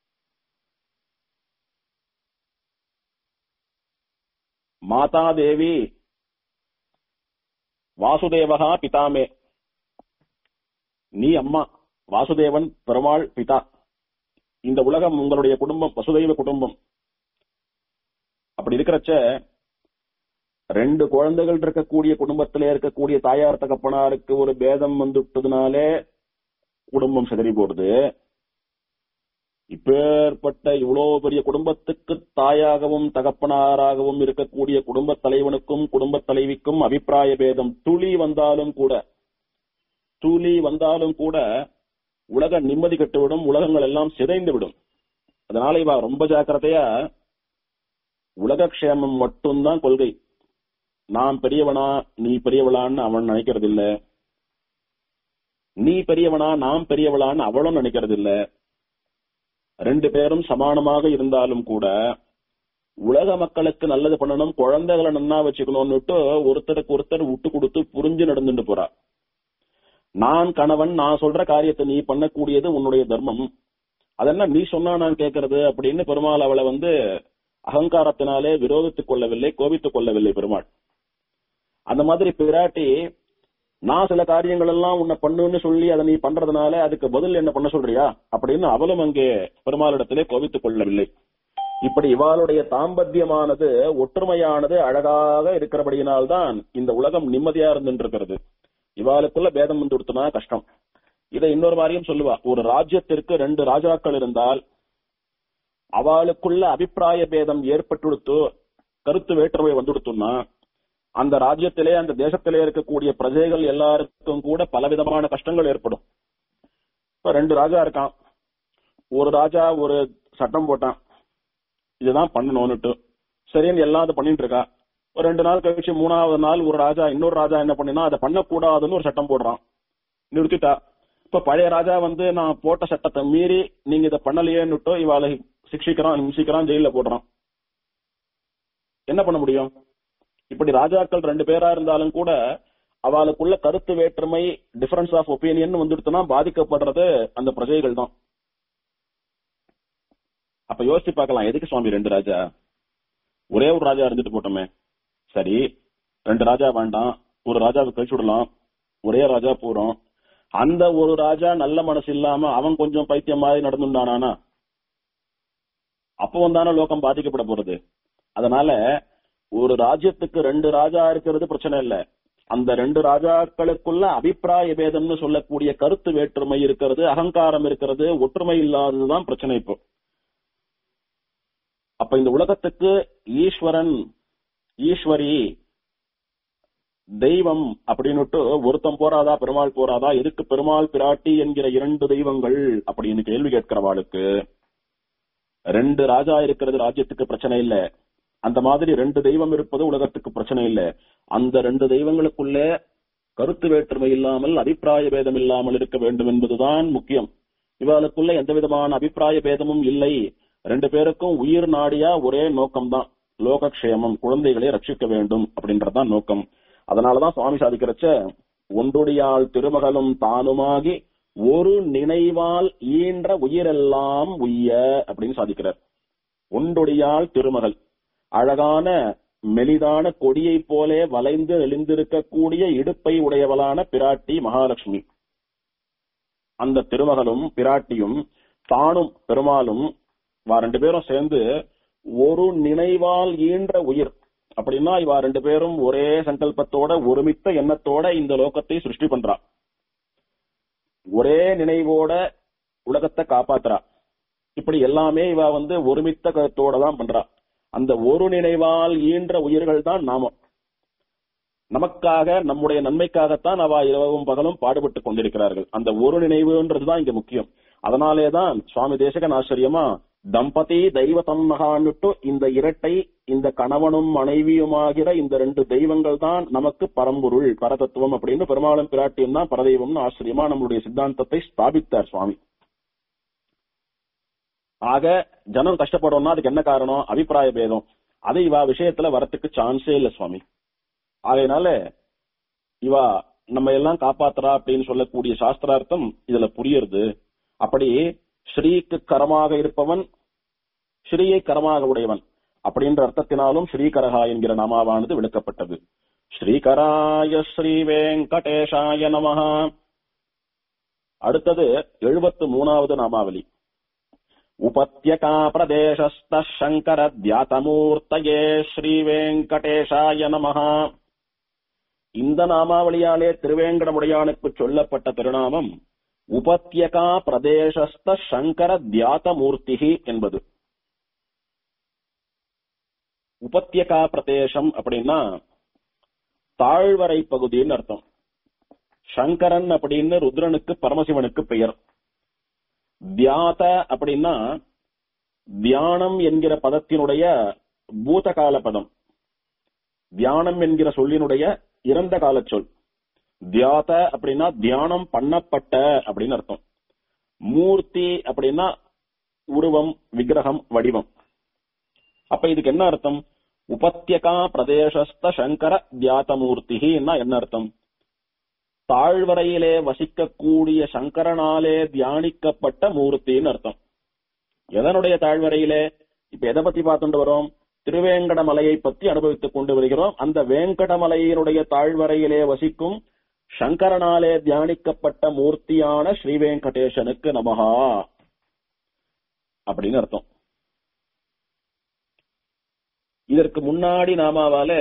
மாதா தேவி வாசுதேவகா பிதாமே நீ அம்மா வாசுதேவன் பெருமாள் பிதா இந்த உலகம் உங்களுடைய குடும்பம் வசுதெய்வ குடும்பம் அப்படி இருக்கிறச்ச ரெண்டு குழந்தைகள் இருக்கக்கூடிய குடும்பத்திலே இருக்கக்கூடிய தாயார் தகப்பனாருக்கு ஒரு பேதம் வந்துட்டதுனாலே குடும்பம் சிதறி போடுது இப்பேற்பட்ட இவ்வளவு பெரிய குடும்பத்துக்கு தாயாகவும் தகப்பனாராகவும் இருக்கக்கூடிய குடும்பத் தலைவனுக்கும் குடும்பத் தலைவிக்கும் அபிப்பிராய பேதம் துளி வந்தாலும் கூட துளி வந்தாலும் கூட உலக நிம்மதி கட்டுவிடும் உலகங்கள் எல்லாம் சிதைந்து விடும் அதனால இவ ரொம்ப ஜாக்கிரதையா உலக க்ஷேமம் மட்டும்தான் கொள்கை நான் பெரியவனா நீ பெரியவளான்னு அவன் நினைக்கிறது இல்ல நீ பெரியவனா நான் பெரியவளான்னு அவளும் நினைக்கிறது இல்ல ரெண்டு பேரும் சமானமாக இருந்தாலும் கூட உலக மக்களுக்கு நல்லது பண்ணணும் குழந்தைகளை நன்னா வச்சுக்கணும்னுட்டு ஒருத்தருக்கு ஒருத்தர் விட்டு கொடுத்து புரிஞ்சு நடந்துட்டு போறா நான் கணவன் நான் சொல்ற காரியத்தை நீ பண்ணக்கூடியது உன்னுடைய தர்மம் அதென்ன நீ சொன்னா நான் கேட்கறது அப்படின்னு பெருமாள் அவளை வந்து அகங்காரத்தினாலே விரோதித்துக் கொள்ளவில்லை கோபித்துக் கொள்ளவில்லை பெருமாள் அந்த மாதிரி பிராட்டி நான் சில காரியங்கள் எல்லாம் உன்னை பண்ணுன்னு சொல்லி அதை நீ பண்றதுனால அதுக்கு பதில் என்ன பண்ண சொல்றியா அப்படின்னு அவளும் அங்கே பெருமாளிடத்திலே கோபித்துக் கொள்ளவில்லை இப்படி இவாளுடைய தாம்பத்தியமானது ஒற்றுமையானது அழகாக இருக்கிறபடியினால்தான் இந்த உலகம் நிம்மதியா இருந்துருக்கிறது இவாளுக்குள்ள பேதம் வந்து கொடுத்தனா கஷ்டம் இதை இன்னொரு மாதிரியும் சொல்லுவா ஒரு ராஜ்யத்திற்கு ரெண்டு ராஜாக்கள் இருந்தால் அவளுக்குள்ள அபிப்பிராய பேதம் ஏற்பட்டுடுத்து கருத்து வேற்றுமை வந்துடுத்துன்னா அந்த ராஜ்யத்திலே அந்த தேசத்திலே இருக்கக்கூடிய பிரஜைகள் எல்லாருக்கும் கூட பலவிதமான கஷ்டங்கள் ஏற்படும் இப்ப ரெண்டு ராஜா இருக்கான் ஒரு ராஜா ஒரு சட்டம் போட்டான் இதுதான் பண்ணணும்னுட்டு சரின்னு எல்லாம் அதை பண்ணிட்டு இருக்கா ஒரு ரெண்டு நாள் கழிச்சு மூணாவது நாள் ஒரு ராஜா இன்னொரு ராஜா என்ன பண்ணினா அதை பண்ணக்கூடாதுன்னு ஒரு சட்டம் போடுறான் நிறுத்திட்டா இப்ப பழைய ராஜா வந்து நான் போட்ட சட்டத்தை மீறி நீங்க இதை பண்ணலையேன்னுட்டோ இவாளை சிக்ஷிக்கிறான் ஹிம்சிக்கிறான் ஜெயில போடுறான் என்ன பண்ண முடியும் இப்படி ராஜாக்கள் ரெண்டு பேரா இருந்தாலும் கூட அவளுக்குள்ள கருத்து வேற்றுமை டிஃபரன்ஸ் ஆஃப் ஒப்பீனியன் வந்துடுத்துனா பாதிக்கப்படுறது அந்த பிரஜைகள் தான் அப்ப யோசிச்சு பார்க்கலாம் எதுக்கு சுவாமி ரெண்டு ராஜா ஒரே ஒரு ராஜா இருந்துட்டு போட்டோமே சரி ரெண்டு ராஜா வேண்டாம் ஒரு ராஜாவை கழிச்சு விடலாம் ஒரே ராஜா போறோம் அந்த ஒரு ராஜா நல்ல மனசு இல்லாம அவன் கொஞ்சம் பைத்தியம் மாதிரி நடந்துட்டானா அப்போ வந்தான லோகம் பாதிக்கப்பட போறது அதனால ஒரு ராஜ்யத்துக்கு ரெண்டு ராஜா இருக்கிறது பிரச்சனை இல்ல அந்த ரெண்டு ராஜாக்களுக்குள்ள அபிப்பிராய பேதம்னு சொல்லக்கூடிய கருத்து வேற்றுமை இருக்கிறது அகங்காரம் இருக்கிறது ஒற்றுமை இல்லாததுதான் பிரச்சனை இப்போ அப்ப இந்த உலகத்துக்கு ஈஸ்வரன் ஈஸ்வரி தெய்வம் அப்படின்னுட்டு ஒருத்தம் போறாதா பெருமாள் போறாதா எதுக்கு பெருமாள் பிராட்டி என்கிற இரண்டு தெய்வங்கள் அப்படின்னு கேள்வி கேட்கிறவாளுக்கு ரெண்டு ராஜா இருக்கிறது ராஜ்யத்துக்கு பிரச்சனை இல்ல அந்த மாதிரி ரெண்டு தெய்வம் இருப்பது உலகத்துக்கு பிரச்சனை இல்ல அந்த ரெண்டு தெய்வங்களுக்குள்ளே கருத்து வேற்றுமை இல்லாமல் அபிப்பிராய பேதம் இல்லாமல் இருக்க வேண்டும் என்பதுதான் முக்கியம் இவர்களுக்குள்ள எந்த விதமான அபிப்பிராய பேதமும் இல்லை ரெண்டு பேருக்கும் உயிர் நாடியா ஒரே நோக்கம்தான் லோகக்ஷேமம் குழந்தைகளை ரட்சிக்க வேண்டும் அப்படின்றதுதான் நோக்கம் அதனாலதான் சுவாமி சாதிக்கிறச்ச ஒன்றுடையாள் திருமகளும் தானுமாகி ஒரு நினைவால் ஈன்ற உயிரெல்லாம் உய்ய அப்படின்னு சாதிக்கிறார் ஒன்றுடையாள் திருமகள் அழகான மெலிதான கொடியைப் போலே வளைந்து எழுந்திருக்கக்கூடிய இடுப்பை உடையவளான பிராட்டி மகாலட்சுமி அந்த திருமகளும் பிராட்டியும் தானும் பெருமாளும் வா ரெண்டு பேரும் சேர்ந்து ஒரு நினைவால் ஈன்ற உயிர் அப்படின்னா இவா ரெண்டு பேரும் ஒரே சங்கல்பத்தோட ஒருமித்த எண்ணத்தோட இந்த லோகத்தை சிருஷ்டி பண்றா ஒரே நினைவோட உலகத்தை காப்பாத்துறா இப்படி எல்லாமே இவ வந்து ஒருமித்த கருத்தோட தான் பண்றா அந்த ஒரு நினைவால் ஈன்ற உயிர்கள் தான் நாம நமக்காக நம்முடைய நன்மைக்காகத்தான் அவ இரவும் பகலும் பாடுபட்டு கொண்டிருக்கிறார்கள் அந்த ஒரு நினைவுன்றதுதான் இங்க முக்கியம் அதனாலேதான் சுவாமி தேசகன் ஆச்சரியமா தம்பதி தெய்வத்தம் மகான்னுட்டு இந்த இரட்டை இந்த கணவனும் மனைவியுமாகிற இந்த ரெண்டு தெய்வங்கள் தான் நமக்கு பரம்பொருள் பரதத்துவம் அப்படின்னு பெருமாளும் பிராட்டியும் தான் பரதெய்வம்னு ஆச்சரியமா நம்மளுடைய சித்தாந்தத்தை ஸ்தாபித்தார் சுவாமி ஆக ஜனம் கஷ்டப்படும்னா அதுக்கு என்ன காரணம் அபிப்பிராய பேதம் அது இவா விஷயத்துல வரத்துக்கு சான்ஸே இல்ல சுவாமி ஆகையினால இவா நம்ம எல்லாம் காப்பாத்துறா அப்படின்னு சொல்லக்கூடிய சாஸ்திரார்த்தம் இதுல புரியுறது அப்படி ஸ்ரீக்கு கரமாக இருப்பவன் ஸ்ரீயை கரமாக உடையவன் அப்படின்ற அர்த்தத்தினாலும் ஸ்ரீகரஹா என்கிற நாமாவானது விளக்கப்பட்டது ஸ்ரீகராய ஸ்ரீ வெங்கடேஷாய நமஹா அடுத்தது எழுபத்து மூணாவது நாமாவளி उपत्यका प्रदेशस्थ शङ्कर தியாதமூர்த்தயே ஸ்ரீ வெங்கடேஷாய நமஹ இந்த நாமாவளியாலே திருவேங்கடமுடையானுக்கு சொல்லப்பட்ட திருநாமம் உபத்யகா பிரதேசஸ்த சங்கர தியாதமூர்த்திகி என்பது உபத்யகா பிரதேசம் அப்படின்னா தாழ்வரை பகுதின்னு அர்த்தம் சங்கரன் அப்படின்னு ருத்ரனுக்கு பரமசிவனுக்கு பெயர் தியாத அப்படின்னா தியானம் என்கிற பதத்தினுடைய பூதகால பதம் தியானம் என்கிற சொல்லினுடைய இறந்த கால சொல் தியாத அப்படின்னா தியானம் பண்ணப்பட்ட அப்படின்னு அர்த்தம் மூர்த்தி அப்படின்னா உருவம் விக்கிரகம் வடிவம் அப்ப இதுக்கு என்ன அர்த்தம் உபத்தியகா பிரதேசஸ்த சங்கர தியாதமூர்த்தின்னா என்ன அர்த்தம் தாழ்வரையிலே வசிக்கக்கூடிய சங்கரனாலே தியானிக்கப்பட்ட மூர்த்தின்னு அர்த்தம் எதனுடைய தாழ்வரையிலே இப்ப எதை பத்தி பார்த்துட்டு வரோம் திருவேங்கடமலையை பத்தி அனுபவித்துக் கொண்டு வருகிறோம் அந்த வேங்கடமலையினுடைய தாழ்வரையிலே வசிக்கும் சங்கரனாலே தியானிக்கப்பட்ட மூர்த்தியான ஸ்ரீ வெங்கடேசனுக்கு நமகா அப்படின்னு அர்த்தம் இதற்கு முன்னாடி நாமாவால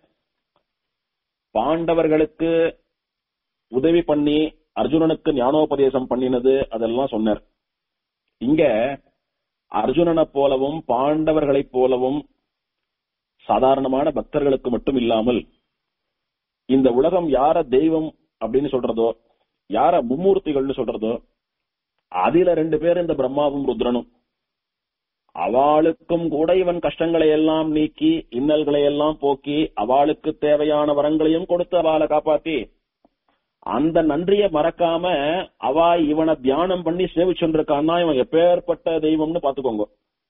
பாண்டவர்களுக்கு உதவி பண்ணி அர்ஜுனனுக்கு ஞானோபதேசம் பண்ணினது அதெல்லாம் சொன்னார் இங்க அர்ஜுனனை போலவும் பாண்டவர்களைப் போலவும் சாதாரணமான பக்தர்களுக்கு மட்டும் இல்லாமல் இந்த உலகம் யார தெய்வம் அப்படின்னு சொல்றதோ யார மும்மூர்த்திகள்னு சொல்றதோ அதுல ரெண்டு பேர் இந்த பிரம்மாவும் ருத்ரனும் அவளுக்கும் கூட இவன் கஷ்டங்களை எல்லாம் நீக்கி இன்னல்களை எல்லாம் போக்கி அவளுக்கு தேவையான வரங்களையும் கொடுத்து அவளை காப்பாத்தி அந்த நன்றிய மறக்காம அவ இவனை தியானம் பண்ணி சேவிச்சுருக்கான்னா இவன் எப்பேற்பட்ட தெய்வம்னு பாத்துக்கோங்க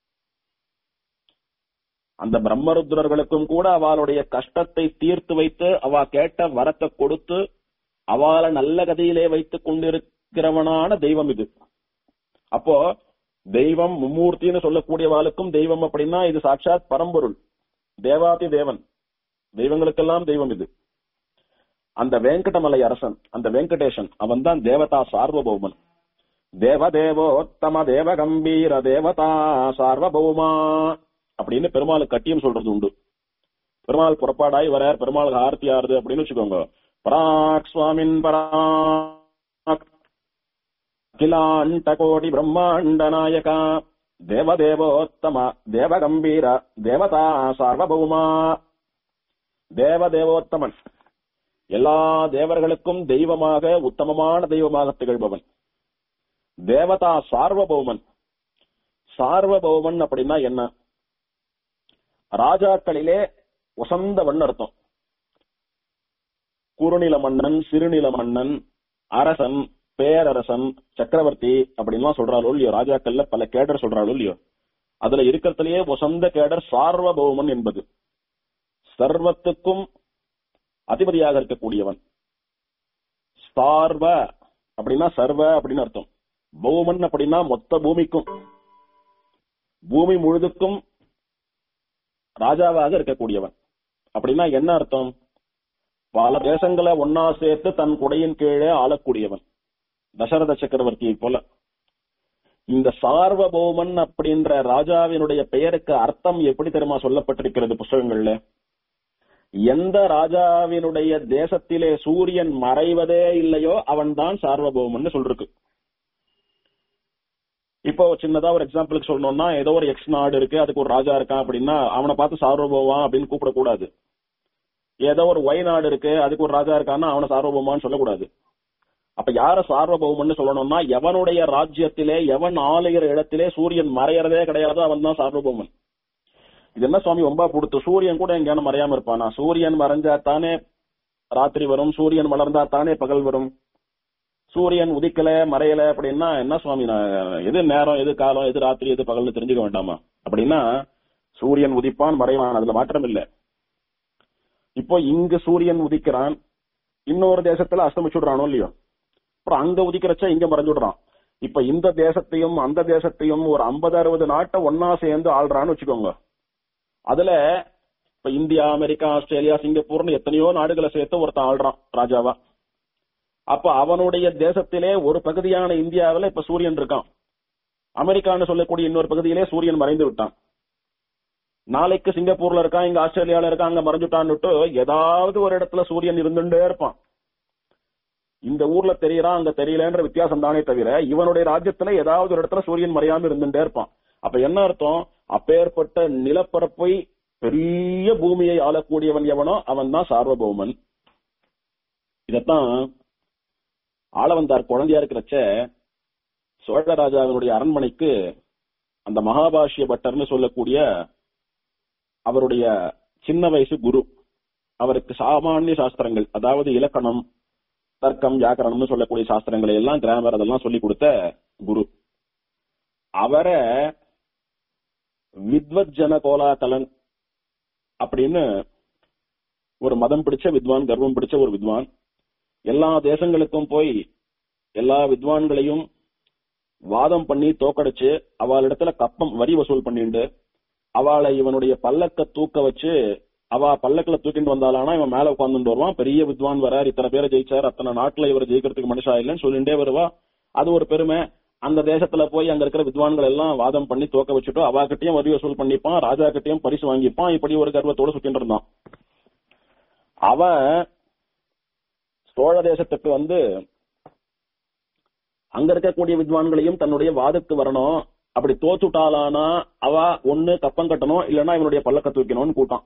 அந்த பிரம்மருத்ரர்களுக்கும் கூட அவளுடைய கஷ்டத்தை தீர்த்து வைத்து அவ கேட்ட வரத்தை கொடுத்து அவளை நல்ல கதையிலே வைத்துக் கொண்டிருக்கிறவனான தெய்வம் இது அப்போ தெய்வம் மும்மூர்த்தின்னு சொல்லக்கூடியவாளுக்கும் தெய்வம் அப்படின்னா இது சாட்சாத் பரம்பொருள் தேவாதி தேவன் தெய்வங்களுக்கெல்லாம் தெய்வம் இது அந்த வெங்கடமலை அரசன் அந்த வெங்கடேசன் அவன் தான் தேவதா சார்வபௌமன் தேவதேவோத்தம தேவ கம்பீர தேவதா சார்வபௌமா அப்படின்னு பெருமாள் கட்டியம் சொல்றது உண்டு பெருமாள் புறப்பாடாய் வரார் பெருமாள் ஆர்த்தி ஆறுது அப்படின்னு வச்சுக்கோங்க பராக் சுவாமின் பராக் அகிலாண்ட கோடி பிரம்மாண்ட நாயகா தேவதேவோத்தம தேவகம்பீர தேவதா சார்வபௌமா தேவதேவோத்தமன் எல்லா தேவர்களுக்கும் தெய்வமாக உத்தமமான தெய்வமாக திகழ்பவன் தேவதா சார்வபௌமன் சார்வபௌமன் அப்படின்னா என்ன ராஜாக்களிலே உசந்தவன் அர்த்தம் குறுநில மன்னன் சிறுநில மன்னன் அரசன் பேரரசன் சக்கரவர்த்தி அப்படின்லாம் சொல்றாளோ இல்லையோ ராஜாக்கள்ல பல கேடர் சொல்றாளோ இல்லையோ அதுல இருக்கிறதுலயே உசந்த கேடர் சார்வபௌமன் என்பது சர்வத்துக்கும் அதிபதியாக இருக்கக்கூடியவன் சார்வ அப்படின்னா சர்வ அப்படின்னு அர்த்தம் பௌமன் அப்படின்னா மொத்த பூமிக்கும் பூமி முழுதுக்கும் ராஜாவாக இருக்கக்கூடியவன் அப்படின்னா என்ன அர்த்தம் பல தேசங்களை ஒன்னா சேர்த்து தன் குடையின் கீழே ஆளக்கூடியவன் தசரத சக்கரவர்த்தியை போல இந்த சார்வபௌமன் அப்படின்ற ராஜாவினுடைய பெயருக்கு அர்த்தம் எப்படி தெரியுமா சொல்லப்பட்டிருக்கிறது புஸ்தகங்கள்ல எந்த ராஜாவினுடைய தேசத்திலே சூரியன் மறைவதே இல்லையோ அவன் தான் சார்வபௌமன் சொல்லிருக்கு இப்போ சின்னதா ஒரு எக்ஸாம்பிளுக்கு சொல்லணும்னா ஏதோ ஒரு எக்ஸ் நாடு இருக்கு அதுக்கு ஒரு ராஜா இருக்கான் அப்படின்னா அவனை பார்த்து சார்வபௌவான் அப்படின்னு கூப்பிடக்கூடாது ஏதோ ஒரு ஒய் நாடு இருக்கு அதுக்கு ஒரு ராஜா இருக்கான்னா அவனை சார்வபௌமான்னு சொல்லக்கூடாது அப்ப யார சார்வபௌமன்னு சொல்லணும்னா எவனுடைய ராஜ்யத்திலே எவன் ஆளுகிற இடத்திலே சூரியன் மறையறதே கிடையாதோ அவன் தான் சார்வபௌமன் இது என்ன சுவாமி ரொம்ப கொடுத்து சூரியன் கூட எங்கேயான மறையாம இருப்பானா சூரியன் மறைஞ்சா தானே ராத்திரி வரும் சூரியன் வளர்ந்தா தானே பகல் வரும் சூரியன் உதிக்கல மறையல அப்படின்னா என்ன சுவாமி நான் எது நேரம் எது காலம் எது ராத்திரி எது பகல்னு தெரிஞ்சுக்க வேண்டாமா அப்படின்னா சூரியன் உதிப்பான் மறைவான் அதுல மாற்றம் இல்ல இப்போ இங்கு சூரியன் உதிக்கிறான் இன்னொரு தேசத்துல அஸ்தமிச்சுடுறானோ இல்லையோ அப்புறம் அங்க உதிக்கிறச்ச இங்க மறைஞ்சுடுறான் இப்ப இந்த தேசத்தையும் அந்த தேசத்தையும் ஒரு ஐம்பது அறுபது நாட்டை ஒன்னா சேர்ந்து ஆள்றான்னு வச்சுக்கோங்க அதுல இப்ப இந்தியா அமெரிக்கா ஆஸ்திரேலியா சிங்கப்பூர்னு எத்தனையோ நாடுகளை சேர்த்து ஒருத்தன் ஆள்றான் ராஜாவா அப்ப அவனுடைய தேசத்திலே ஒரு பகுதியான இந்தியாவில இப்ப சூரியன் இருக்கான் அமெரிக்கான்னு சொல்லக்கூடிய இன்னொரு பகுதியிலே சூரியன் மறைந்து விட்டான் நாளைக்கு சிங்கப்பூர்ல இருக்கான் இங்க ஆஸ்திரேலியால இருக்கான் அங்க மறைஞ்சுட்டான்னுட்டு ஏதாவது ஒரு இடத்துல சூரியன் இருந்துட்டே இருப்பான் இந்த ஊர்ல தெரியறான் அங்க தெரியலன்ற வித்தியாசம் தானே தவிர இவனுடைய ராஜ்யத்துல ஏதாவது ஒரு இடத்துல சூரியன் மறையாம இருந்துட்டே இருப்பான் அப்ப என்ன அர்த்தம் அப்பேற்பட்ட நிலப்பரப்பை பெரிய பூமியை ஆளக்கூடியவன் எவனோ அவன் தான் சார்வபௌமன் இதத்தான் ஆளவந்தார் குழந்தையா இருக்கிறச்ச சோழராஜாவினுடைய அரண்மனைக்கு அந்த மகாபாஷ்ய பட்டர்னு சொல்லக்கூடிய அவருடைய சின்ன வயசு குரு அவருக்கு சாமானிய சாஸ்திரங்கள் அதாவது இலக்கணம் தர்க்கம் வியாக்கரணம்னு சொல்லக்கூடிய சாஸ்திரங்களை எல்லாம் கிராமர் அதெல்லாம் சொல்லி கொடுத்த குரு அவரை வித்வத் ஜன கோலாகலன் அப்படின்னு ஒரு மதம் பிடிச்ச வித்வான் கர்வம் பிடிச்ச ஒரு வித்வான் எல்லா தேசங்களுக்கும் போய் எல்லா வித்வான்களையும் வாதம் பண்ணி தோக்கடிச்சு அவளிடத்துல கப்பம் வரி வசூல் பண்ணிண்டு அவளை இவனுடைய பல்லக்க தூக்க வச்சு அவ பல்லக்குல தூக்கிட்டு வந்தாலானா இவன் மேல உட்கார்ந்துட்டு வருவான் பெரிய வித்வான் வரார் இத்தனை பேரை ஜெயிச்சார் அத்தனை நாட்டுல இவர் ஜெயிக்கிறதுக்கு மனுஷா இல்லைன்னு சொல்லிட்டே வருவா அது ஒரு பெருமை அந்த தேசத்துல போய் அங்க இருக்கிற வித்வான்கள் எல்லாம் வாதம் பண்ணி தோக்க வச்சுட்டோ அவ கிட்டயும் வரி வசூல் பண்ணிப்பான் ராஜா கிட்டயும் பரிசு வாங்கிப்பான் இப்படி ஒரு கர்வத்தோட சுத்திட்டு இருந்தான் அவன் சோழ தேசத்துக்கு வந்து அங்க இருக்கக்கூடிய வித்வான்களையும் தன்னுடைய வாதத்துக்கு வரணும் அப்படி தோத்துட்டாலானா அவ ஒண்ணு கப்பம் கட்டணும் இல்லைன்னா இவனுடைய பல்லக்க தூக்கணும்னு கூட்டான்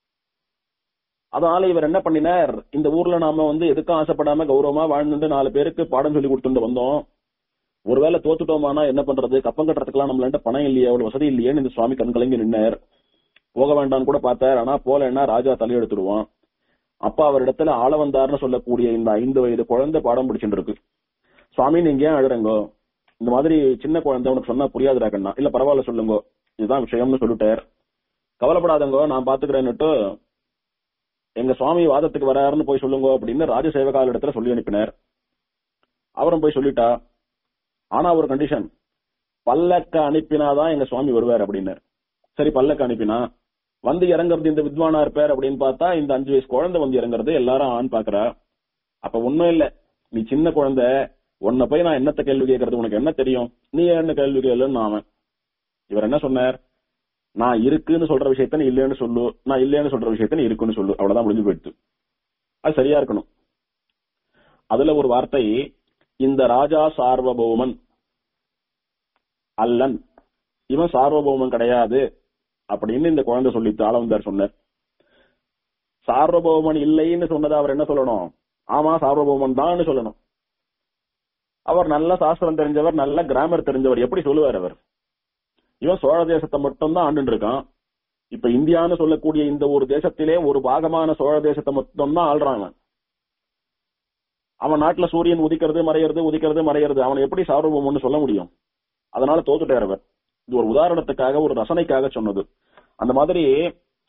அதனால இவர் என்ன பண்ணினார் இந்த ஊர்ல நாம வந்து எதுக்கும் ஆசைப்படாம கௌரவமா வாழ்ந்துட்டு நாலு பேருக்கு பாடம் சொல்லி கொடுத்துட்டு வந்தோம் ஒருவேளை தோத்துட்டோமானா என்ன பண்றது கப்பம் கட்டுறதுக்கெல்லாம் நம்மள்ட்ட பணம் இல்லையே அவ்வளவு வசதி இல்லையேன்னு இந்த சுவாமி கண்கலங்கி நின்னார் போக வேண்டாம்னு கூட பார்த்தார் ஆனா போலன்னா ராஜா தலையெடுத்துடுவான் அப்பா அவரிடத்துல ஆள வந்தார்னு சொல்லக்கூடிய இந்த ஐந்து வயது குழந்தை பாடம் பிடிச்சிட்டு இருக்கு சுவாமி நீங்க ஏன் அழுறங்கோ இந்த மாதிரி சின்ன குழந்தை உனக்கு சொன்னா புரியாதுடா கண்ணா இல்ல பரவாயில்ல சொல்லுங்க இதுதான் விஷயம்னு சொல்லிட்டார் கவலைப்படாதங்கோ நான் பாத்துக்கிறேன்னுட்டு எங்க சுவாமி வாதத்துக்கு வராருன்னு போய் சொல்லுங்க அப்படின்னு ராஜசேவகால இடத்துல சொல்லி அனுப்பினார் அவரும் போய் சொல்லிட்டா ஆனா ஒரு கண்டிஷன் பல்லக்க அனுப்பினாதான் எங்க சுவாமி வருவார் அப்படின்னார் சரி பல்லக்க அனுப்பினா வந்து இறங்குறது இந்த வித்வானா இருப்பார் அப்படின்னு பார்த்தா இந்த அஞ்சு வயசு குழந்தை வந்து இறங்குறது எல்லாரும் ஆண் பாக்குறா அப்ப ஒண்ணும் இல்ல நீ சின்ன குழந்தை உன்னை போய் நான் என்னத்த கேள்வி கேட்கறது உனக்கு என்ன தெரியும் நீ என்ன கேள்வி கேளுன்னு அவன் இவர் என்ன சொன்னார் நான் இருக்குன்னு சொல்ற விஷயத்த நீ இல்லைன்னு சொல்லு நான் இல்லைன்னு சொல்ற விஷயத்த நீ இருக்குன்னு சொல்லு அவ்வளவுதான் முடிஞ்சு போயிடுச்சு அது சரியா இருக்கணும் அதுல ஒரு வார்த்தை இந்த ராஜா சார்வபௌமன் அல்லன் இவன் சார்வபௌமன் கிடையாது அப்படின்னு இந்த குழந்தை சொல்லித்து ஆளவந்தார் சொன்னார் சார்வபௌமன் இல்லைன்னு சொன்னதை அவர் என்ன சொல்லணும் ஆமா சார்வபௌமன் தான் சொல்லணும் அவர் நல்ல சாஸ்திரம் தெரிஞ்சவர் நல்ல கிராமர் தெரிஞ்சவர் எப்படி சொல்லுவார் அவர் இவன் சோழ தேசத்தை மட்டும் தான் ஆண்டு இருக்கான் இப்ப இந்தியான்னு சொல்லக்கூடிய இந்த ஒரு தேசத்திலே ஒரு பாகமான சோழ தேசத்தை மட்டும் தான் ஆள்றான் அவன் அவன் நாட்டுல சூரியன் உதிக்கிறது மறையிறது உதிக்கிறது மறையிறது அவனை எப்படி சார்வபௌமன்னு சொல்ல முடியும் அதனால தோத்துட்டார் அவர் இது ஒரு உதாரணத்துக்காக ஒரு ரசனைக்காக சொன்னது அந்த மாதிரி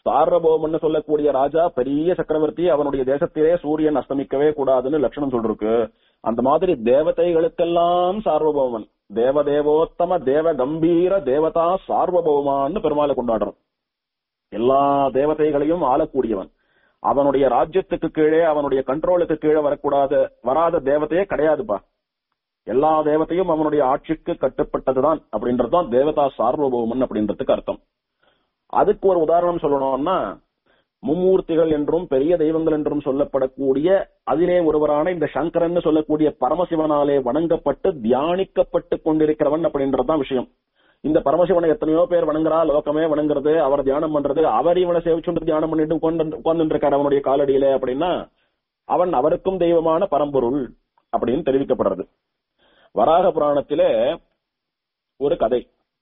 சார்வபௌமன்னு சொல்லக்கூடிய ராஜா பெரிய சக்கரவர்த்தி அவனுடைய தேசத்திலே சூரியன் அஸ்தமிக்கவே கூடாதுன்னு லட்சணம் சொல்லிருக்கு அந்த மாதிரி தேவதைகளுக்கெல்லாம் சார்வபௌமன் தேவதேவோத்தம தேவ கம்பீர தேவதா சார்வபௌமான்னு பெருமாளை கொண்டாடுறோம் எல்லா தேவதைகளையும் ஆளக்கூடியவன் அவனுடைய ராஜ்யத்துக்கு கீழே அவனுடைய கண்ட்ரோலுக்கு கீழே வரக்கூடாத வராத தேவதையே கிடையாதுப்பா எல்லா தேவத்தையும் அவனுடைய ஆட்சிக்கு கட்டுப்பட்டதுதான் அப்படின்றதுதான் தேவதா சார்வபௌமன் அப்படின்றதுக்கு அர்த்தம் அதுக்கு ஒரு உதாரணம் சொல்லணும்னா மும்மூர்த்திகள் என்றும் பெரிய தெய்வங்கள் என்றும் சொல்லப்படக்கூடிய அதிலே ஒருவரான இந்த சங்கரன் சொல்லக்கூடிய பரமசிவனாலே வணங்கப்பட்டு தியானிக்கப்பட்டு கொண்டிருக்கிறவன் அப்படின்றதுதான் விஷயம் இந்த பரமசிவனை எத்தனையோ பேர் வணங்குறா லோகமே வணங்குறது அவர் தியானம் பண்றது அவர் இவனை சேவிச்சுட்டு தியானம் பண்ணிட்டு உட்கார்ந்து உட்கார்ந்து இருக்காரு அவனுடைய காலடியில அப்படின்னா அவன் அவருக்கும் தெய்வமான பரம்பொருள் அப்படின்னு தெரிவிக்கப்படுறது வராக புராணத்திலே ஒரு கதை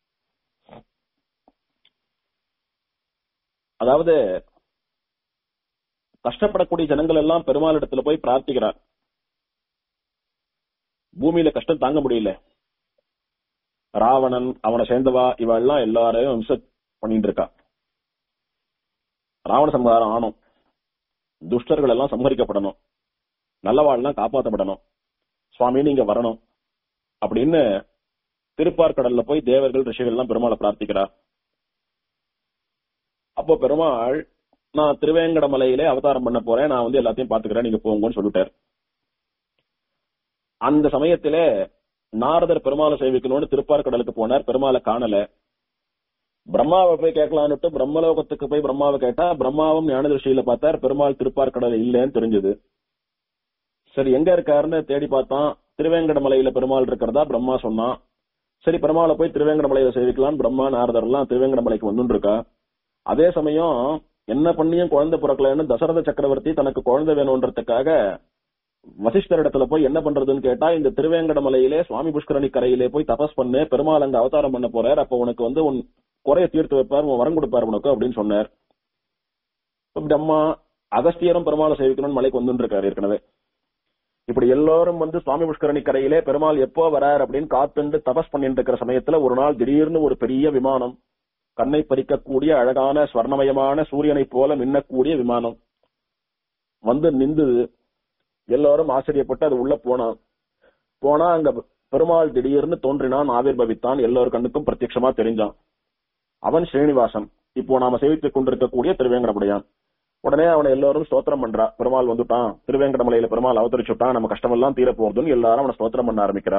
அதாவது கஷ்டப்படக்கூடிய ஜனங்கள் எல்லாம் பெருமாள் இடத்துல போய் பிரார்த்திக்கிறார் பூமியில கஷ்டம் தாங்க முடியல ராவணன் அவனை சேர்ந்தவா இவ எல்லாம் எல்லாரையும் விமர்ச பண்ணிட்டு இருக்கா ராவண சம்ஹாரம் ஆனும் துஷ்டர்கள் எல்லாம் சம்ஹரிக்கப்படணும் நல்லவாள்லாம் காப்பாற்றப்படணும் சுவாமி நீங்க வரணும் அப்படின்னு திருப்பார்கடல்ல போய் தேவர்கள் ரிஷிகள் எல்லாம் பெருமாளை பிரார்த்திக்கிறார் அப்போ பெருமாள் நான் திருவேங்கடமலையிலே அவதாரம் பண்ண போறேன் நான் வந்து எல்லாத்தையும் பாத்துக்கிறேன் நீங்க போங்கன்னு சொல்லிட்டார் அந்த சமயத்திலே நாரதர் பெருமாளை சேவிக்கணும்னு திருப்பார்கடலுக்கு போனார் பெருமாளை காணல பிரம்மாவை போய் கேட்கலான்னுட்டு பிரம்மலோகத்துக்கு போய் பிரம்மாவை கேட்டா பிரம்மாவும் ஞான திருஷ்டியில பார்த்தார் பெருமாள் திருப்பார்கடல் இல்லைன்னு தெரிஞ்சது சரி எங்க இருக்காருன்னு தேடி பார்த்தான் திருவேங்கடமலையில பெருமாள் இருக்கிறதா பிரம்மா சொன்னான் சரி பெருமாளை போய் திருவேங்கடமலையில சேவிக்கலாம் பிரம்மா நாரதர் எல்லாம் திருவேங்கடமலைக்கு வந்துட்டு இருக்கா அதே சமயம் என்ன பண்ணியும் குழந்தை பிறக்கலன்னு தசரத சக்கரவர்த்தி தனக்கு குழந்தை வேணும்ன்றதுக்காக வசிஷ்டர் இடத்துல போய் என்ன பண்றதுன்னு கேட்டா இந்த திருவேங்கடமலையிலே சுவாமி புஷ்கரணி கரையிலே போய் தபஸ் பண்ணு பெருமாள் அங்க அவதாரம் பண்ண போறார் அப்ப உனக்கு வந்து உன் குறைய தீர்த்து வைப்பார் உன் வரம் கொடுப்பார் உனக்கு அப்படின்னு சொன்னார் இப்படி அம்மா அகஸ்தியரும் பெருமாளை சேவிக்கணும்னு மலைக்கு வந்துட்டு இருக்காரு ஏற்கனவே இப்படி எல்லாரும் வந்து சுவாமி புஷ்கரணி கரையிலே பெருமாள் எப்போ வரார் அப்படின்னு காத்துண்டு தபஸ் பண்ணிட்டு இருக்கிற சமயத்துல ஒரு நாள் திடீர்னு ஒரு பெரிய விமானம் கண்ணை பறிக்கக்கூடிய அழகான ஸ்வர்ணமயமான சூரியனை போல மின்னக்கூடிய விமானம் வந்து நின்றுது எல்லாரும் ஆச்சரியப்பட்டு அது உள்ள போனான் போனா அங்க பெருமாள் திடீர்னு தோன்றினான் ஆவிர்பவித்தான் எல்லோரு கண்ணுக்கும் பிரத்யட்சமா தெரிஞ்சான் அவன் ஸ்ரீனிவாசன் இப்போ நாம சேவித்துக் கொண்டிருக்கக்கூடிய திருவேங்கடமுடையான் உடனே அவனை எல்லாரும் ஸ்தோத்திரம் பண்றா பெருமாள் வந்துட்டான் திருவேங்கடமலையில பெருமாள் அவதரிச்சுட்டான் நம்ம கஷ்டமெல்லாம் தீர போறதுன்னு எல்லாரும் அவனை ஸ்தோத்திரம் பண்ண ஆரம்பிக்கிறா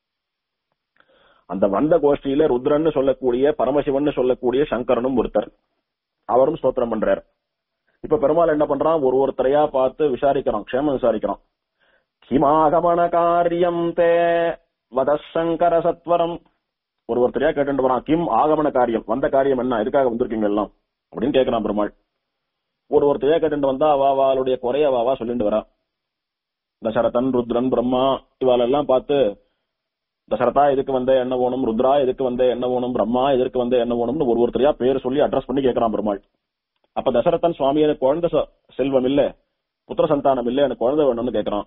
அந்த வந்த கோஷ்டியில ருத்ரன்னு சொல்லக்கூடிய பரமசிவன் சொல்லக்கூடிய சங்கரனும் ஒருத்தர் அவரும் ஸ்தோத்திரம் பண்றார் இப்ப பெருமாள் என்ன பண்றான் ஒரு ஒருத்தரையா பார்த்து விசாரிக்கிறான் க்ஷேமம் விசாரிக்கிறான் கிமாகமன காரியம் தே வதசங்கர சத்வரம் ஒரு ஒருத்தரையா கேட்டு வரான் கிம் ஆகமன காரியம் வந்த காரியம் என்ன எதுக்காக வந்திருக்கீங்க எல்லாம் அப்படின்னு கேட்கிறான் பெருமாள் ஒரு ஒருத்தரையா கேட்டு வந்தா அவா அவளுடைய குறைய வாவா சொல்லிட்டு வரா தசரதன் ருத்ரன் பிரம்மா இவாளெல்லாம் பார்த்து தசரதா எதுக்கு வந்த என்ன வேணும் ருத்ரா எதுக்கு வந்த என்ன வேணும் பிரம்மா எதற்கு வந்த என்ன வேணும்னு ஒரு ஒருத்தரையா பேர் சொல்லி அட்ரஸ் பண்ணி கேட்கறான் பெருமாள் அப்ப தசரதன் சுவாமி எனக்கு குழந்தை ச- செல்வம் இல்ல புத்திர சந்தானம் இல்ல எனக்கு குழந்தை வேணும்னு கேட்கறான்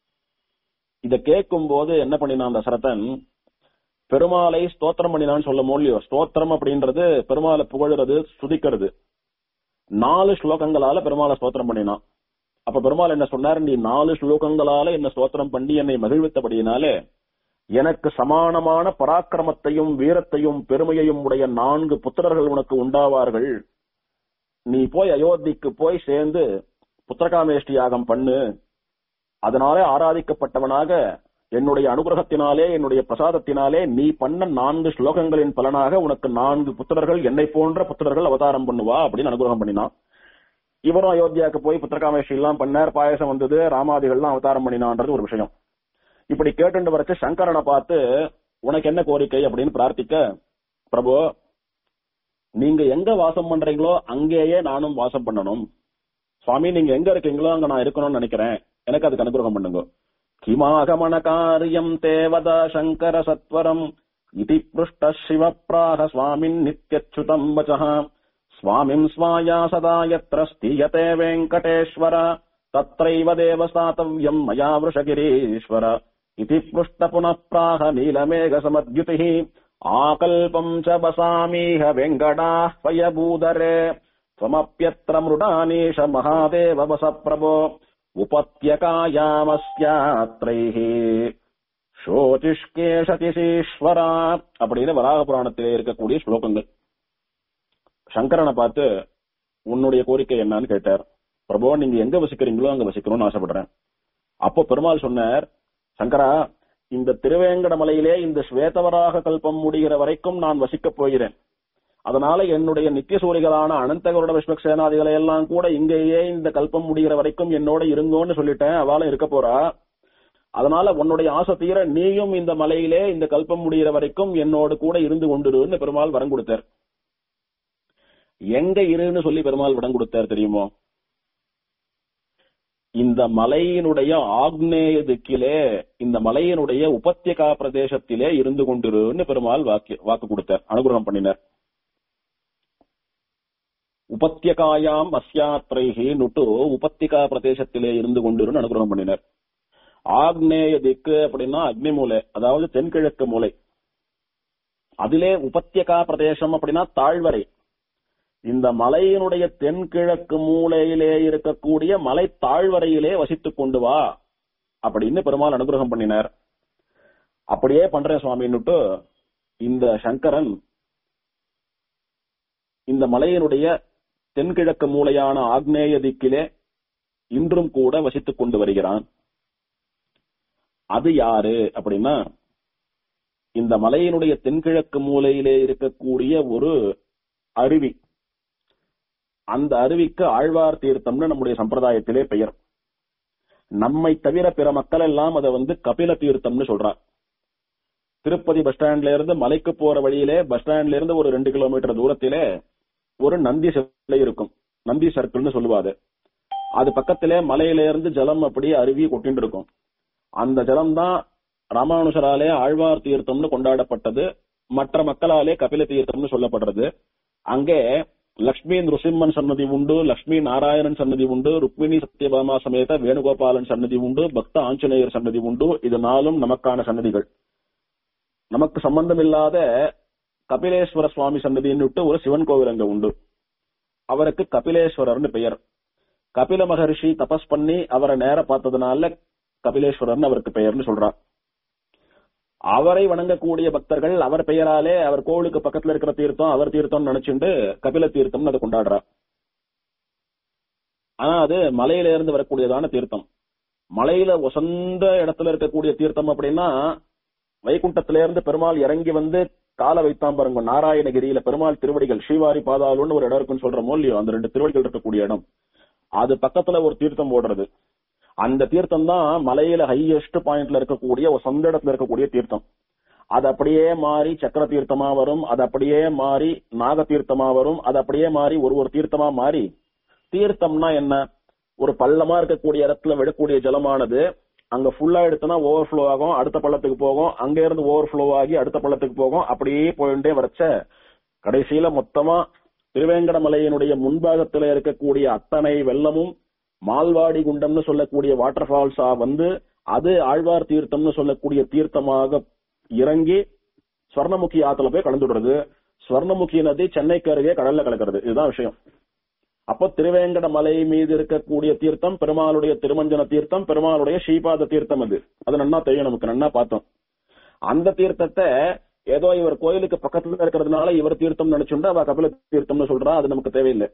இத கேட்கும் போது என்ன பண்ணினான் தசரதன் பெருமாளை ஸ்தோத்திரம் பண்ணினான்னு சொல்ல முடியலையோ ஸ்தோத்திரம் அப்படின்றது பெருமாளை புகழுறது சுதிக்கிறது நாலு ஸ்லோகங்களால பெருமாளை ஸ்தோத்திரம் பண்ணினான் அப்ப பெருமாள் என்ன சொன்னார் நீ நாலு ஸ்லோகங்களால என்ன ஸ்தோத்திரம் பண்ணி என்னை மகிழ்வித்தபடியினாலே எனக்கு சமானமான பராக்கிரமத்தையும் வீரத்தையும் பெருமையையும் உடைய நான்கு புத்திரர்கள் உனக்கு உண்டாவார்கள் நீ போய் அயோத்திக்கு போய் சேர்ந்து புத்திரகாமேஷ்டி யாகம் பண்ணு அதனாலே ஆராதிக்கப்பட்டவனாக என்னுடைய அனுகிரகத்தினாலே என்னுடைய பிரசாதத்தினாலே நீ பண்ண நான்கு ஸ்லோகங்களின் பலனாக உனக்கு நான்கு புத்திரர்கள் என்னை போன்ற புத்திரர்கள் அவதாரம் பண்ணுவா அப்படின்னு அனுகிரகம் பண்ணினான் இவரும் அயோத்தியாவுக்கு போய் புத்திரகாமேஷ்டி எல்லாம் பண்ணார் பாயசம் வந்தது ராமாதிகள்லாம் அவதாரம் பண்ணினான்றது ஒரு விஷயம் இப்படி கேட்டு வரச்சு சங்கரனை பார்த்து உனக்கு என்ன கோரிக்கை அப்படின்னு பிரார்த்திக்க பிரபு நீங்க எங்க வாசம் பண்றீங்களோ அங்கேயே நானும் வாசம் பண்ணணும் சுவாமி நீங்க எங்க இருக்கீங்களோ அங்க நான் இருக்கணும்னு நினைக்கிறேன் எனக்கு அதுக்கு அனுகிரகம் பண்ணுங்க கிமாகமன காரியம் தேவதா சங்கர சத்வரம் இதி பிருஷ்ட சிவ பிராக சுவாமின் நித்யச்சுதம் வச்சः சுவாமிம் ஸ்வாயா சதா யத்ர ஸ்தீயதே வெங்கடேஸ்வர தத்ரைவ தேவஸ்தாத்தவ்யம் மயா वृषगिरीश्वर इति पृष्ट पुनः प्राह नीलमेघसमद्युतिः आकल्पम् च वसामीह वेङ्कटाह्वयभूधरे त्वमप्यत्र मृडानीश महादेव वस प्रभो उपत्यकायामस्यात्रैः சோதிஷ்கேஷதிசீஸ்வரா அப்படின்னு வராக புராணத்திலே இருக்கக்கூடிய ஸ்லோகங்கள் சங்கரனை பார்த்து உன்னுடைய கோரிக்கை என்னன்னு கேட்டார் பிரபு நீங்க எங்க வசிக்கிறீங்களோ அங்க வசிக்கணும்னு ஆசைப்படுறேன் அப்போ பெருமாள் சொன்னார் சங்கரா இந்த திருவேங்கட மலையிலே இந்த ஸ்வேதவராக கல்பம் முடிகிற வரைக்கும் நான் வசிக்கப் போகிறேன் அதனால என்னுடைய நித்திய சூரிகளான அனந்தகருட விஸ்வக்சேனாதிகளை எல்லாம் கூட இங்கேயே இந்த கல்பம் முடிகிற வரைக்கும் என்னோட இருங்கோன்னு சொல்லிட்டேன் அவளும் இருக்க போறா அதனால உன்னுடைய ஆசை தீர நீயும் இந்த மலையிலே இந்த கல்பம் முடிகிற வரைக்கும் என்னோடு கூட இருந்து கொண்டிருன்னு பெருமாள் வரம் கொடுத்தார் எங்க இருன்னு சொல்லி பெருமாள் விடம் கொடுத்தார் தெரியுமோ இந்த மலையினுடைய ஆக்னேய திக்கிலே இந்த மலையினுடைய உபத்தியகா பிரதேசத்திலே இருந்து கொண்டிருன்னு பெருமாள் வாக்கு வாக்கு கொடுத்தார் அனுகிரகம் பண்ணினார் உபத்தியகாயாம் அஸ்யாத்ரைஹி நுட்டு உபத்திகா பிரதேசத்திலே இருந்து கொண்டிருன்னு அனுகிரகம் பண்ணினார் ஆக்னேய திக்கு அப்படின்னா அக்னி மூலை அதாவது தென்கிழக்கு மூலை அதிலே உபத்தியகா பிரதேசம் அப்படின்னா தாழ்வரை இந்த மலையினுடைய தென்கிழக்கு மூலையிலே இருக்கக்கூடிய மலை தாழ்வரையிலே வசித்துக் கொண்டு வா அப்படின்னு பெருமாள் அனுகிரகம் பண்ணினார் அப்படியே பண்றேன் சுவாமின்னுட்டு இந்த சங்கரன் இந்த மலையினுடைய தென்கிழக்கு மூலையான ஆக்னேய திக்கிலே இன்றும் கூட வசித்துக் கொண்டு வருகிறான் அது யாரு அப்படின்னா இந்த மலையினுடைய தென்கிழக்கு மூலையிலே இருக்கக்கூடிய ஒரு அருவி அந்த அருவிக்கு ஆழ்வார் தீர்த்தம்னு நம்முடைய சம்பிரதாயத்திலே பெயர் நம்மை தவிர பிற மக்கள் எல்லாம் அதை வந்து கபில தீர்த்தம்னு சொல்றார் திருப்பதி பஸ் ஸ்டாண்ட்ல இருந்து மலைக்கு போற வழியிலே பஸ் ஸ்டாண்ட்ல இருந்து ஒரு ரெண்டு கிலோமீட்டர் தூரத்திலே ஒரு நந்தி சிலை இருக்கும் நந்தி சர்க்கிள்னு சொல்லுவாது அது பக்கத்திலே மலையில இருந்து ஜலம் அப்படியே அருவி கொட்டிட்டு இருக்கும் அந்த ஜலம் தான் ராமானுஷராலே ஆழ்வார் தீர்த்தம்னு கொண்டாடப்பட்டது மற்ற மக்களாலே கபில தீர்த்தம்னு சொல்லப்படுறது அங்கே லக்ஷ்மி நృసింహன் சன்னதி உண்டு லக்ஷ்மி நாராயணன் சன்னதி உண்டு ருக்மிணி சத்யபாமா சமேத வேணுகோபாலன் சன்னதி உண்டு பக்த ஆஞ்சநேயர் சன்னதி உண்டு இது நாளும் நமக்கான சன்னதிகள் நமக்கு சம்பந்தம் இல்லாத கபிலேஸ்வர சுவாமி சன்னதின்னு விட்டு ஒரு சிவன் கோவில் அங்க உண்டு அவருக்கு கபிலேஸ்வரர்னு பெயர் கபில மகரிஷி தபஸ் பண்ணி அவரை நேர பார்த்ததுனால கபிலேஸ்வரர்னு அவருக்கு பெயர்னு சொல்றார் அவரை வணங்கக்கூடிய பக்தர்கள் அவர் பெயராலே அவர் கோவிலுக்கு பக்கத்துல இருக்கிற தீர்த்தம் அவர் தீர்த்தம் நினைச்சுண்டு கபில தீர்த்தம்னு அதை கொண்டாடுறார் ஆனா அது மலையில இருந்து வரக்கூடியதான தீர்த்தம் மலையில உசந்த இடத்துல இருக்கக்கூடிய தீர்த்தம் அப்படின்னா வைகுண்டத்தில இருந்து பெருமாள் இறங்கி வந்து கால வைத்தாம் பாருங்க நாராயணகிரியில பெருமாள் திருவடிகள் ஸ்ரீவாரி பாதாளுன்னு ஒரு இடம் இருக்குன்னு சொல்ற இல்லையோ அந்த ரெண்டு திருவடிகள் இருக்கக்கூடிய இடம் அது பக்கத்துல ஒரு தீர்த்தம் ஓடுறது அந்த தீர்த்தம் தான் மலையில ஹையஸ்ட் பாயிண்ட்ல இருக்கக்கூடிய ஒரு சொந்த இடத்துல இருக்கக்கூடிய தீர்த்தம் அது அப்படியே மாறி சக்கர தீர்த்தமா வரும் அது அப்படியே மாறி நாக தீர்த்தமா வரும் அது அப்படியே மாறி ஒரு ஒரு தீர்த்தமா மாறி தீர்த்தம்னா என்ன ஒரு பள்ளமா இருக்கக்கூடிய இடத்துல விடக்கூடிய ஜலமானது அங்க ஃபுல்லா எடுத்தனா ஓவர் ஃப்ளோ ஆகும் அடுத்த பள்ளத்துக்கு போகும் அங்க இருந்து ஓவர் ஃப்ளோ ஆகி அடுத்த பள்ளத்துக்கு போகும் அப்படியே போயிட்டே வரச்ச கடைசியில மொத்தமா திருவேங்கடமலையினுடைய முன்பாகத்துல இருக்கக்கூடிய அத்தனை வெள்ளமும் மால்வாடி குண்டம்னு சொல்லக்கூடிய வாட்டர் ஃபால்ஸா வந்து அது ஆழ்வார் தீர்த்தம்னு சொல்லக்கூடிய தீர்த்தமாக இறங்கி ஸ்வர்ணமுகி ஆத்துல போய் கலந்துடுறது ஸ்வர்ணமுகி நதி சென்னைக்கு அருகே கடல்ல கலக்கிறது இதுதான் விஷயம் அப்போ திருவேங்கட மலை மீது இருக்கக்கூடிய தீர்த்தம் பெருமாளுடைய திருமஞ்சன தீர்த்தம் பெருமாளுடைய ஸ்ரீபாத தீர்த்தம் அது அது நன்னா தெரியும் நமக்கு நன்னா பார்த்தோம் அந்த தீர்த்தத்தை ஏதோ இவர் கோயிலுக்கு பக்கத்துல இருக்கிறதுனால இவர் தீர்த்தம் நினைச்சுண்டு அவ கபில தீர்த்தம்னு சொல்றா அது நமக்கு தேவையில்லை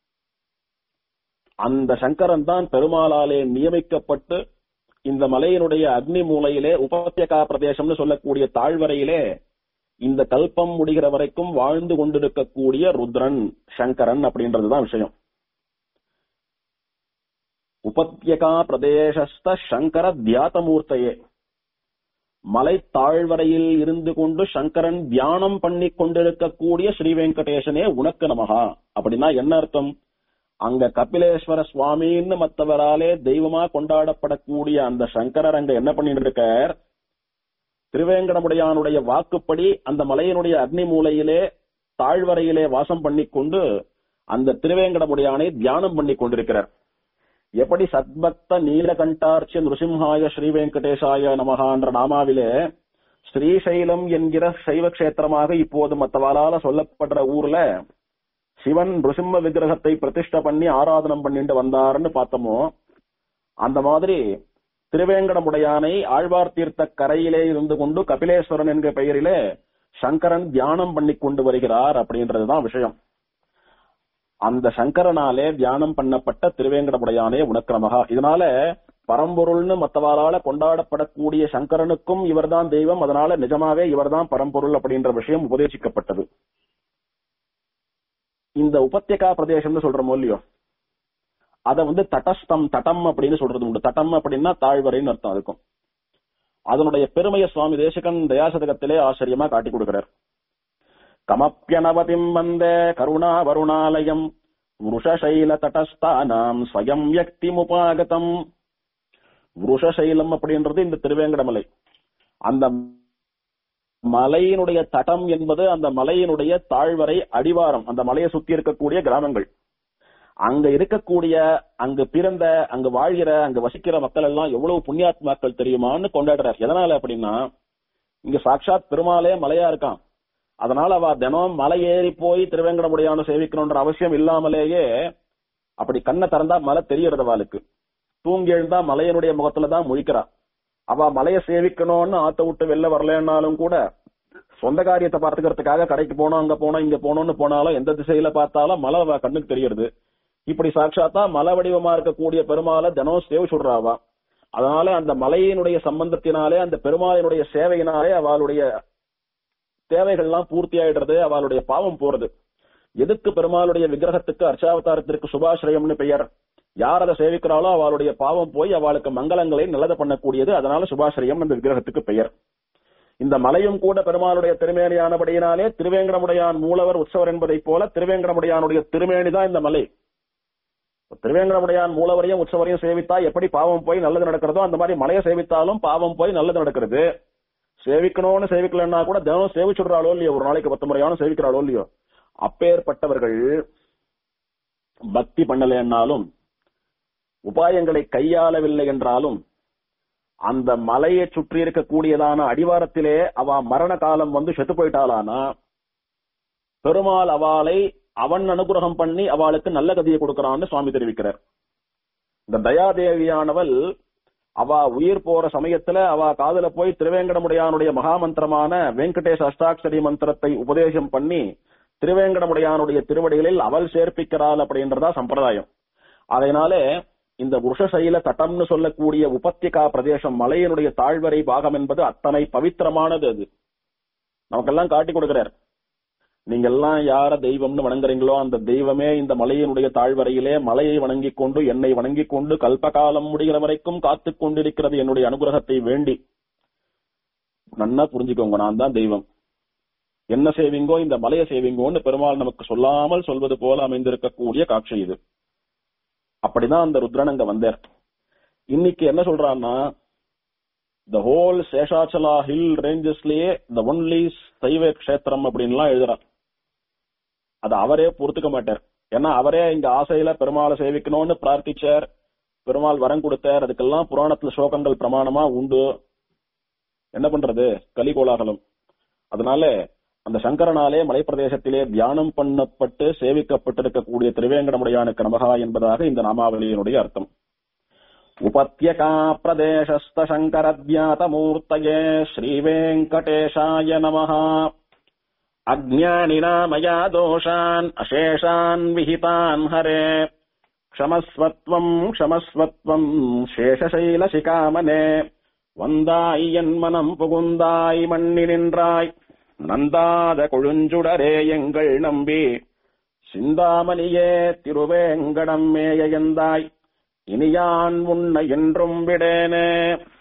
அந்த சங்கரன் தான் பெருமாளாலே நியமிக்கப்பட்டு இந்த மலையினுடைய அக்னி மூலையிலே உபத்தியகா பிரதேசம்னு சொல்லக்கூடிய தாழ்வரையிலே இந்த கல்பம் முடிகிற வரைக்கும் வாழ்ந்து கொண்டிருக்கக்கூடிய ருத்ரன் சங்கரன் அப்படின்றதுதான் விஷயம் உபத்தியகா பிரதேசஸ்த சங்கர தியாதமூர்த்தையே மலை தாழ்வரையில் இருந்து கொண்டு சங்கரன் தியானம் பண்ணி கொண்டிருக்கக்கூடிய ஸ்ரீ வெங்கடேசனே உனக்கு நமகா அப்படின்னா என்ன அர்த்தம் அங்க கபிலேஸ்வர சுவாமின்னு மத்தவராலே தெய்வமா கொண்டாடப்படக்கூடிய அந்த சங்கரர் அங்க என்ன பண்ணிட்டு இருக்கார் திருவேங்கடமுடையானுடைய வாக்குப்படி அந்த மலையினுடைய அக்னி மூலையிலே தாழ்வரையிலே வாசம் பண்ணி கொண்டு அந்த திருவேங்கடமுடையானை தியானம் பண்ணி கொண்டிருக்கிறார் எப்படி சத்பக்த நீலகண்டார்ச்சி நிருசிம்ஹாய ஸ்ரீ வெங்கடேசாய நமகான்ற நாமாவிலே ஸ்ரீசைலம் என்கிற சைவ கஷேத்திரமாக இப்போது மற்றவாளால சொல்லப்படுற ஊர்ல சிவன் நிருசிம்ம விக்கிரகத்தை பிரதிஷ்டை பண்ணி ஆராதனம் பண்ணிட்டு வந்தாருன்னு பார்த்தோமோ அந்த மாதிரி திருவேங்கடமுடையானை ஆழ்வார் தீர்த்த கரையிலே இருந்து கொண்டு கபிலேஸ்வரன் என்கிற பெயரிலே சங்கரன் தியானம் பண்ணி கொண்டு வருகிறார் அப்படின்றதுதான் விஷயம் அந்த சங்கரனாலே தியானம் பண்ணப்பட்ட திருவேங்கடமுடையானே உனக்கிரமகா இதனால பரம்பொருள்னு மத்தவாளால கொண்டாடப்படக்கூடிய சங்கரனுக்கும் இவர்தான் தெய்வம் அதனால நிஜமாவே இவர்தான் பரம்பொருள் அப்படின்ற விஷயம் உபதேசிக்கப்பட்டது இந்த உபத்தியகா பிரதேசம்னு சொல்றோமோ இல்லையோ அத வந்து தட்டஸ்தம் தட்டம் அப்படின்னு சொல்றது உண்டு தட்டம் அப்படின்னா தாழ்வரைன்னு அர்த்தம் அதுக்கும் அதனுடைய பெருமையை சுவாமி தேசிகன் தயாசதகத்திலே ஆச்சரியமா காட்டி கொடுக்கிறார் கமப்பியனவதிம் வந்தே கருணா வருணாலயம் விருஷசைல தட்டஸ்தானாம் ஸ்வயம் யக்தி முபாகதம் விருஷசைலம் அப்படின்றது இந்த திருவேங்கடமலை அந்த மலையினுடைய தடம் என்பது அந்த மலையினுடைய தாழ்வரை அடிவாரம் அந்த மலையை சுத்தி இருக்கக்கூடிய கிராமங்கள் அங்க இருக்கக்கூடிய அங்கு பிறந்த அங்கு வாழ்கிற அங்கு வசிக்கிற மக்கள் எல்லாம் எவ்வளவு புண்ணியாத்மாக்கள் தெரியுமான்னு கொண்டாடுறார் எதனால அப்படின்னா இங்க சாட்சாத் பெருமாளே மலையா இருக்கான் அதனால அவ தினம் மலை ஏறி போய் திருவேங்கடமுடையான சேவிக்கணும்ன்ற அவசியம் இல்லாமலேயே அப்படி கண்ணை திறந்தா மலை தெரியறது அவளுக்கு தூங்கி எழுந்தா மலையனுடைய முகத்துல தான் முழிக்கிறா அவ மலையை சேவிக்கணும்னு ஆத்த விட்டு வெளில வரலன்னாலும் கூட சொந்த காரியத்தை பார்த்துக்கிறதுக்காக கடைக்கு போனோம் அங்க போனோம் இங்க போனோம்னு போனாலும் எந்த திசையில பார்த்தாலும் மலை அவ கண்ணுக்கு தெரியறது இப்படி சாட்சாத்தா மலை வடிவமா இருக்கக்கூடிய பெருமாளை தினம் சேவை சொல்றாவா அதனால அந்த மலையினுடைய சம்பந்தத்தினாலே அந்த பெருமாளினுடைய சேவையினாலே அவளுடைய தேவைகள்லாம் பூர்த்தி ஆயிடுறது அவளுடைய பாவம் போறது எதுக்கு பெருமாளுடைய விக்கிரகத்துக்கு அர்ச்சாவதாரத்திற்கு சுபாசிரயம்னு பெயர் யார் அதை சேவிக்கிறாளோ அவளுடைய பாவம் போய் அவளுக்கு மங்களங்களை நல்லது பண்ணக்கூடியது அதனால சுபாசிரியம் அந்த விக்கிரகத்துக்கு பெயர் இந்த மலையும் கூட பெருமாளுடைய திருமேனியானபடியினாலே திருவேங்கடமுடையான் மூலவர் உற்சவர் என்பதைப் போல திருவேங்கடமுடையானுடைய திருமேனி தான் இந்த மலை திருவேங்கடமுடையான் மூலவரையும் உற்சவரையும் சேவித்தா எப்படி பாவம் போய் நல்லது நடக்கிறதோ அந்த மாதிரி மலையை சேவித்தாலும் பாவம் போய் நல்லது நடக்கிறது சேவிக்கணும்னு சேவிக்கலன்னா கூட தினம் சேவிச்சுடுறாளோ இல்லையோ ஒரு நாளைக்கு பத்து முறையான சேவிக்கிறாளோ இல்லையோ அப்பேற்பட்டவர்கள் பக்தி பண்ணலைன்னாலும் உபாயங்களை கையாளவில்லை என்றாலும் அந்த மலையை சுற்றி இருக்கக்கூடியதான அடிவாரத்திலே அவ மரண காலம் வந்து செத்து போயிட்டாளானா பெருமாள் அவளை அவன் அனுகிரகம் பண்ணி அவளுக்கு நல்ல கதியை கொடுக்கறான்னு சுவாமி தெரிவிக்கிறார் இந்த தயாதேவியானவள் அவ உயிர் போற சமயத்துல அவ காதுல போய் திருவேங்கடமுடையானுடைய மகாமந்திரமான வெங்கடேஷ அஷ்டாட்சரி மந்திரத்தை உபதேசம் பண்ணி திருவேங்கடமுடையானுடைய திருவடிகளில் அவள் சேர்ப்பிக்கிறாள் அப்படின்றதா சம்பிரதாயம் அதனாலே இந்த உருஷசைல தட்டம்னு சொல்லக்கூடிய உபத்தியகா பிரதேசம் மலையினுடைய தாழ்வரை பாகம் என்பது அத்தனை பவித்திரமானது அது நமக்கெல்லாம் காட்டி கொடுக்கிறார் நீங்க எல்லாம் யார தெய்வம்னு வணங்குறீங்களோ அந்த தெய்வமே இந்த மலையினுடைய தாழ்வரையிலே மலையை வணங்கிக் கொண்டு என்னை வணங்கிக் கொண்டு கல்பகாலம் முடிகிற வரைக்கும் காத்துக் கொண்டிருக்கிறது என்னுடைய அனுகிரகத்தை வேண்டி நன்னா புரிஞ்சுக்கோங்க நான் தான் தெய்வம் என்ன செய்வீங்கோ இந்த மலையை செய்வீங்கோன்னு பெருமாள் நமக்கு சொல்லாமல் சொல்வது போல அமைந்திருக்கக்கூடிய காட்சி இது அப்படிதான் அந்த ருத்ரன் அங்க வந்தார் இன்னைக்கு என்ன சொல்றான்னா த ஹோல் சேஷாச்சலா ஹில் ரேஞ்சஸ்லயே த ஒன்லி சைவ கஷேத்திரம் அப்படின்லாம் எழுதுறார் அது அவரே பொறுத்துக்க மாட்டார் ஏன்னா அவரே இங்க ஆசையில பெருமாளை சேவிக்கணும்னு பிரார்த்திச்சார் பெருமாள் வரம் கொடுத்தார் அதுக்கெல்லாம் புராணத்துல ஸ்லோகங்கள் பிரமாணமா உண்டு என்ன பண்றது கலிகோலாகலம் அதனால அந்த சங்கரனாலே மலைப்பிரதேசத்திலே தியானம் பண்ணப்பட்டு சேவிக்கப்பட்டிருக்கக்கூடிய திருவேங்கடமுடையானுக்கு நமகா என்பதாக இந்த நாமாவளியினுடைய அர்த்தம் உபத்யகா பிரதேசஸ்த சங்கரத்யாத மூர்த்தயே ஸ்ரீவேங்கடேஷாய நமஹா அஜ்ஞானினா மயா தோஷான் அசேஷான் விஹிதான் ஹரே க்ஷமஸ்வத்வம் க்ஷமஸ்வத்வம் சேஷசைல சிகாமனே வந்தாய் என் மனம் புகுந்தாய் மண்ணி நின்றாய் நந்தாத கொழுஞ்சுடரே எங்கள் நம்பி சிந்தாமணியே திருவேங்கடம் மேய எந்தாய் இனியான் உன்னை என்றும் விடேனே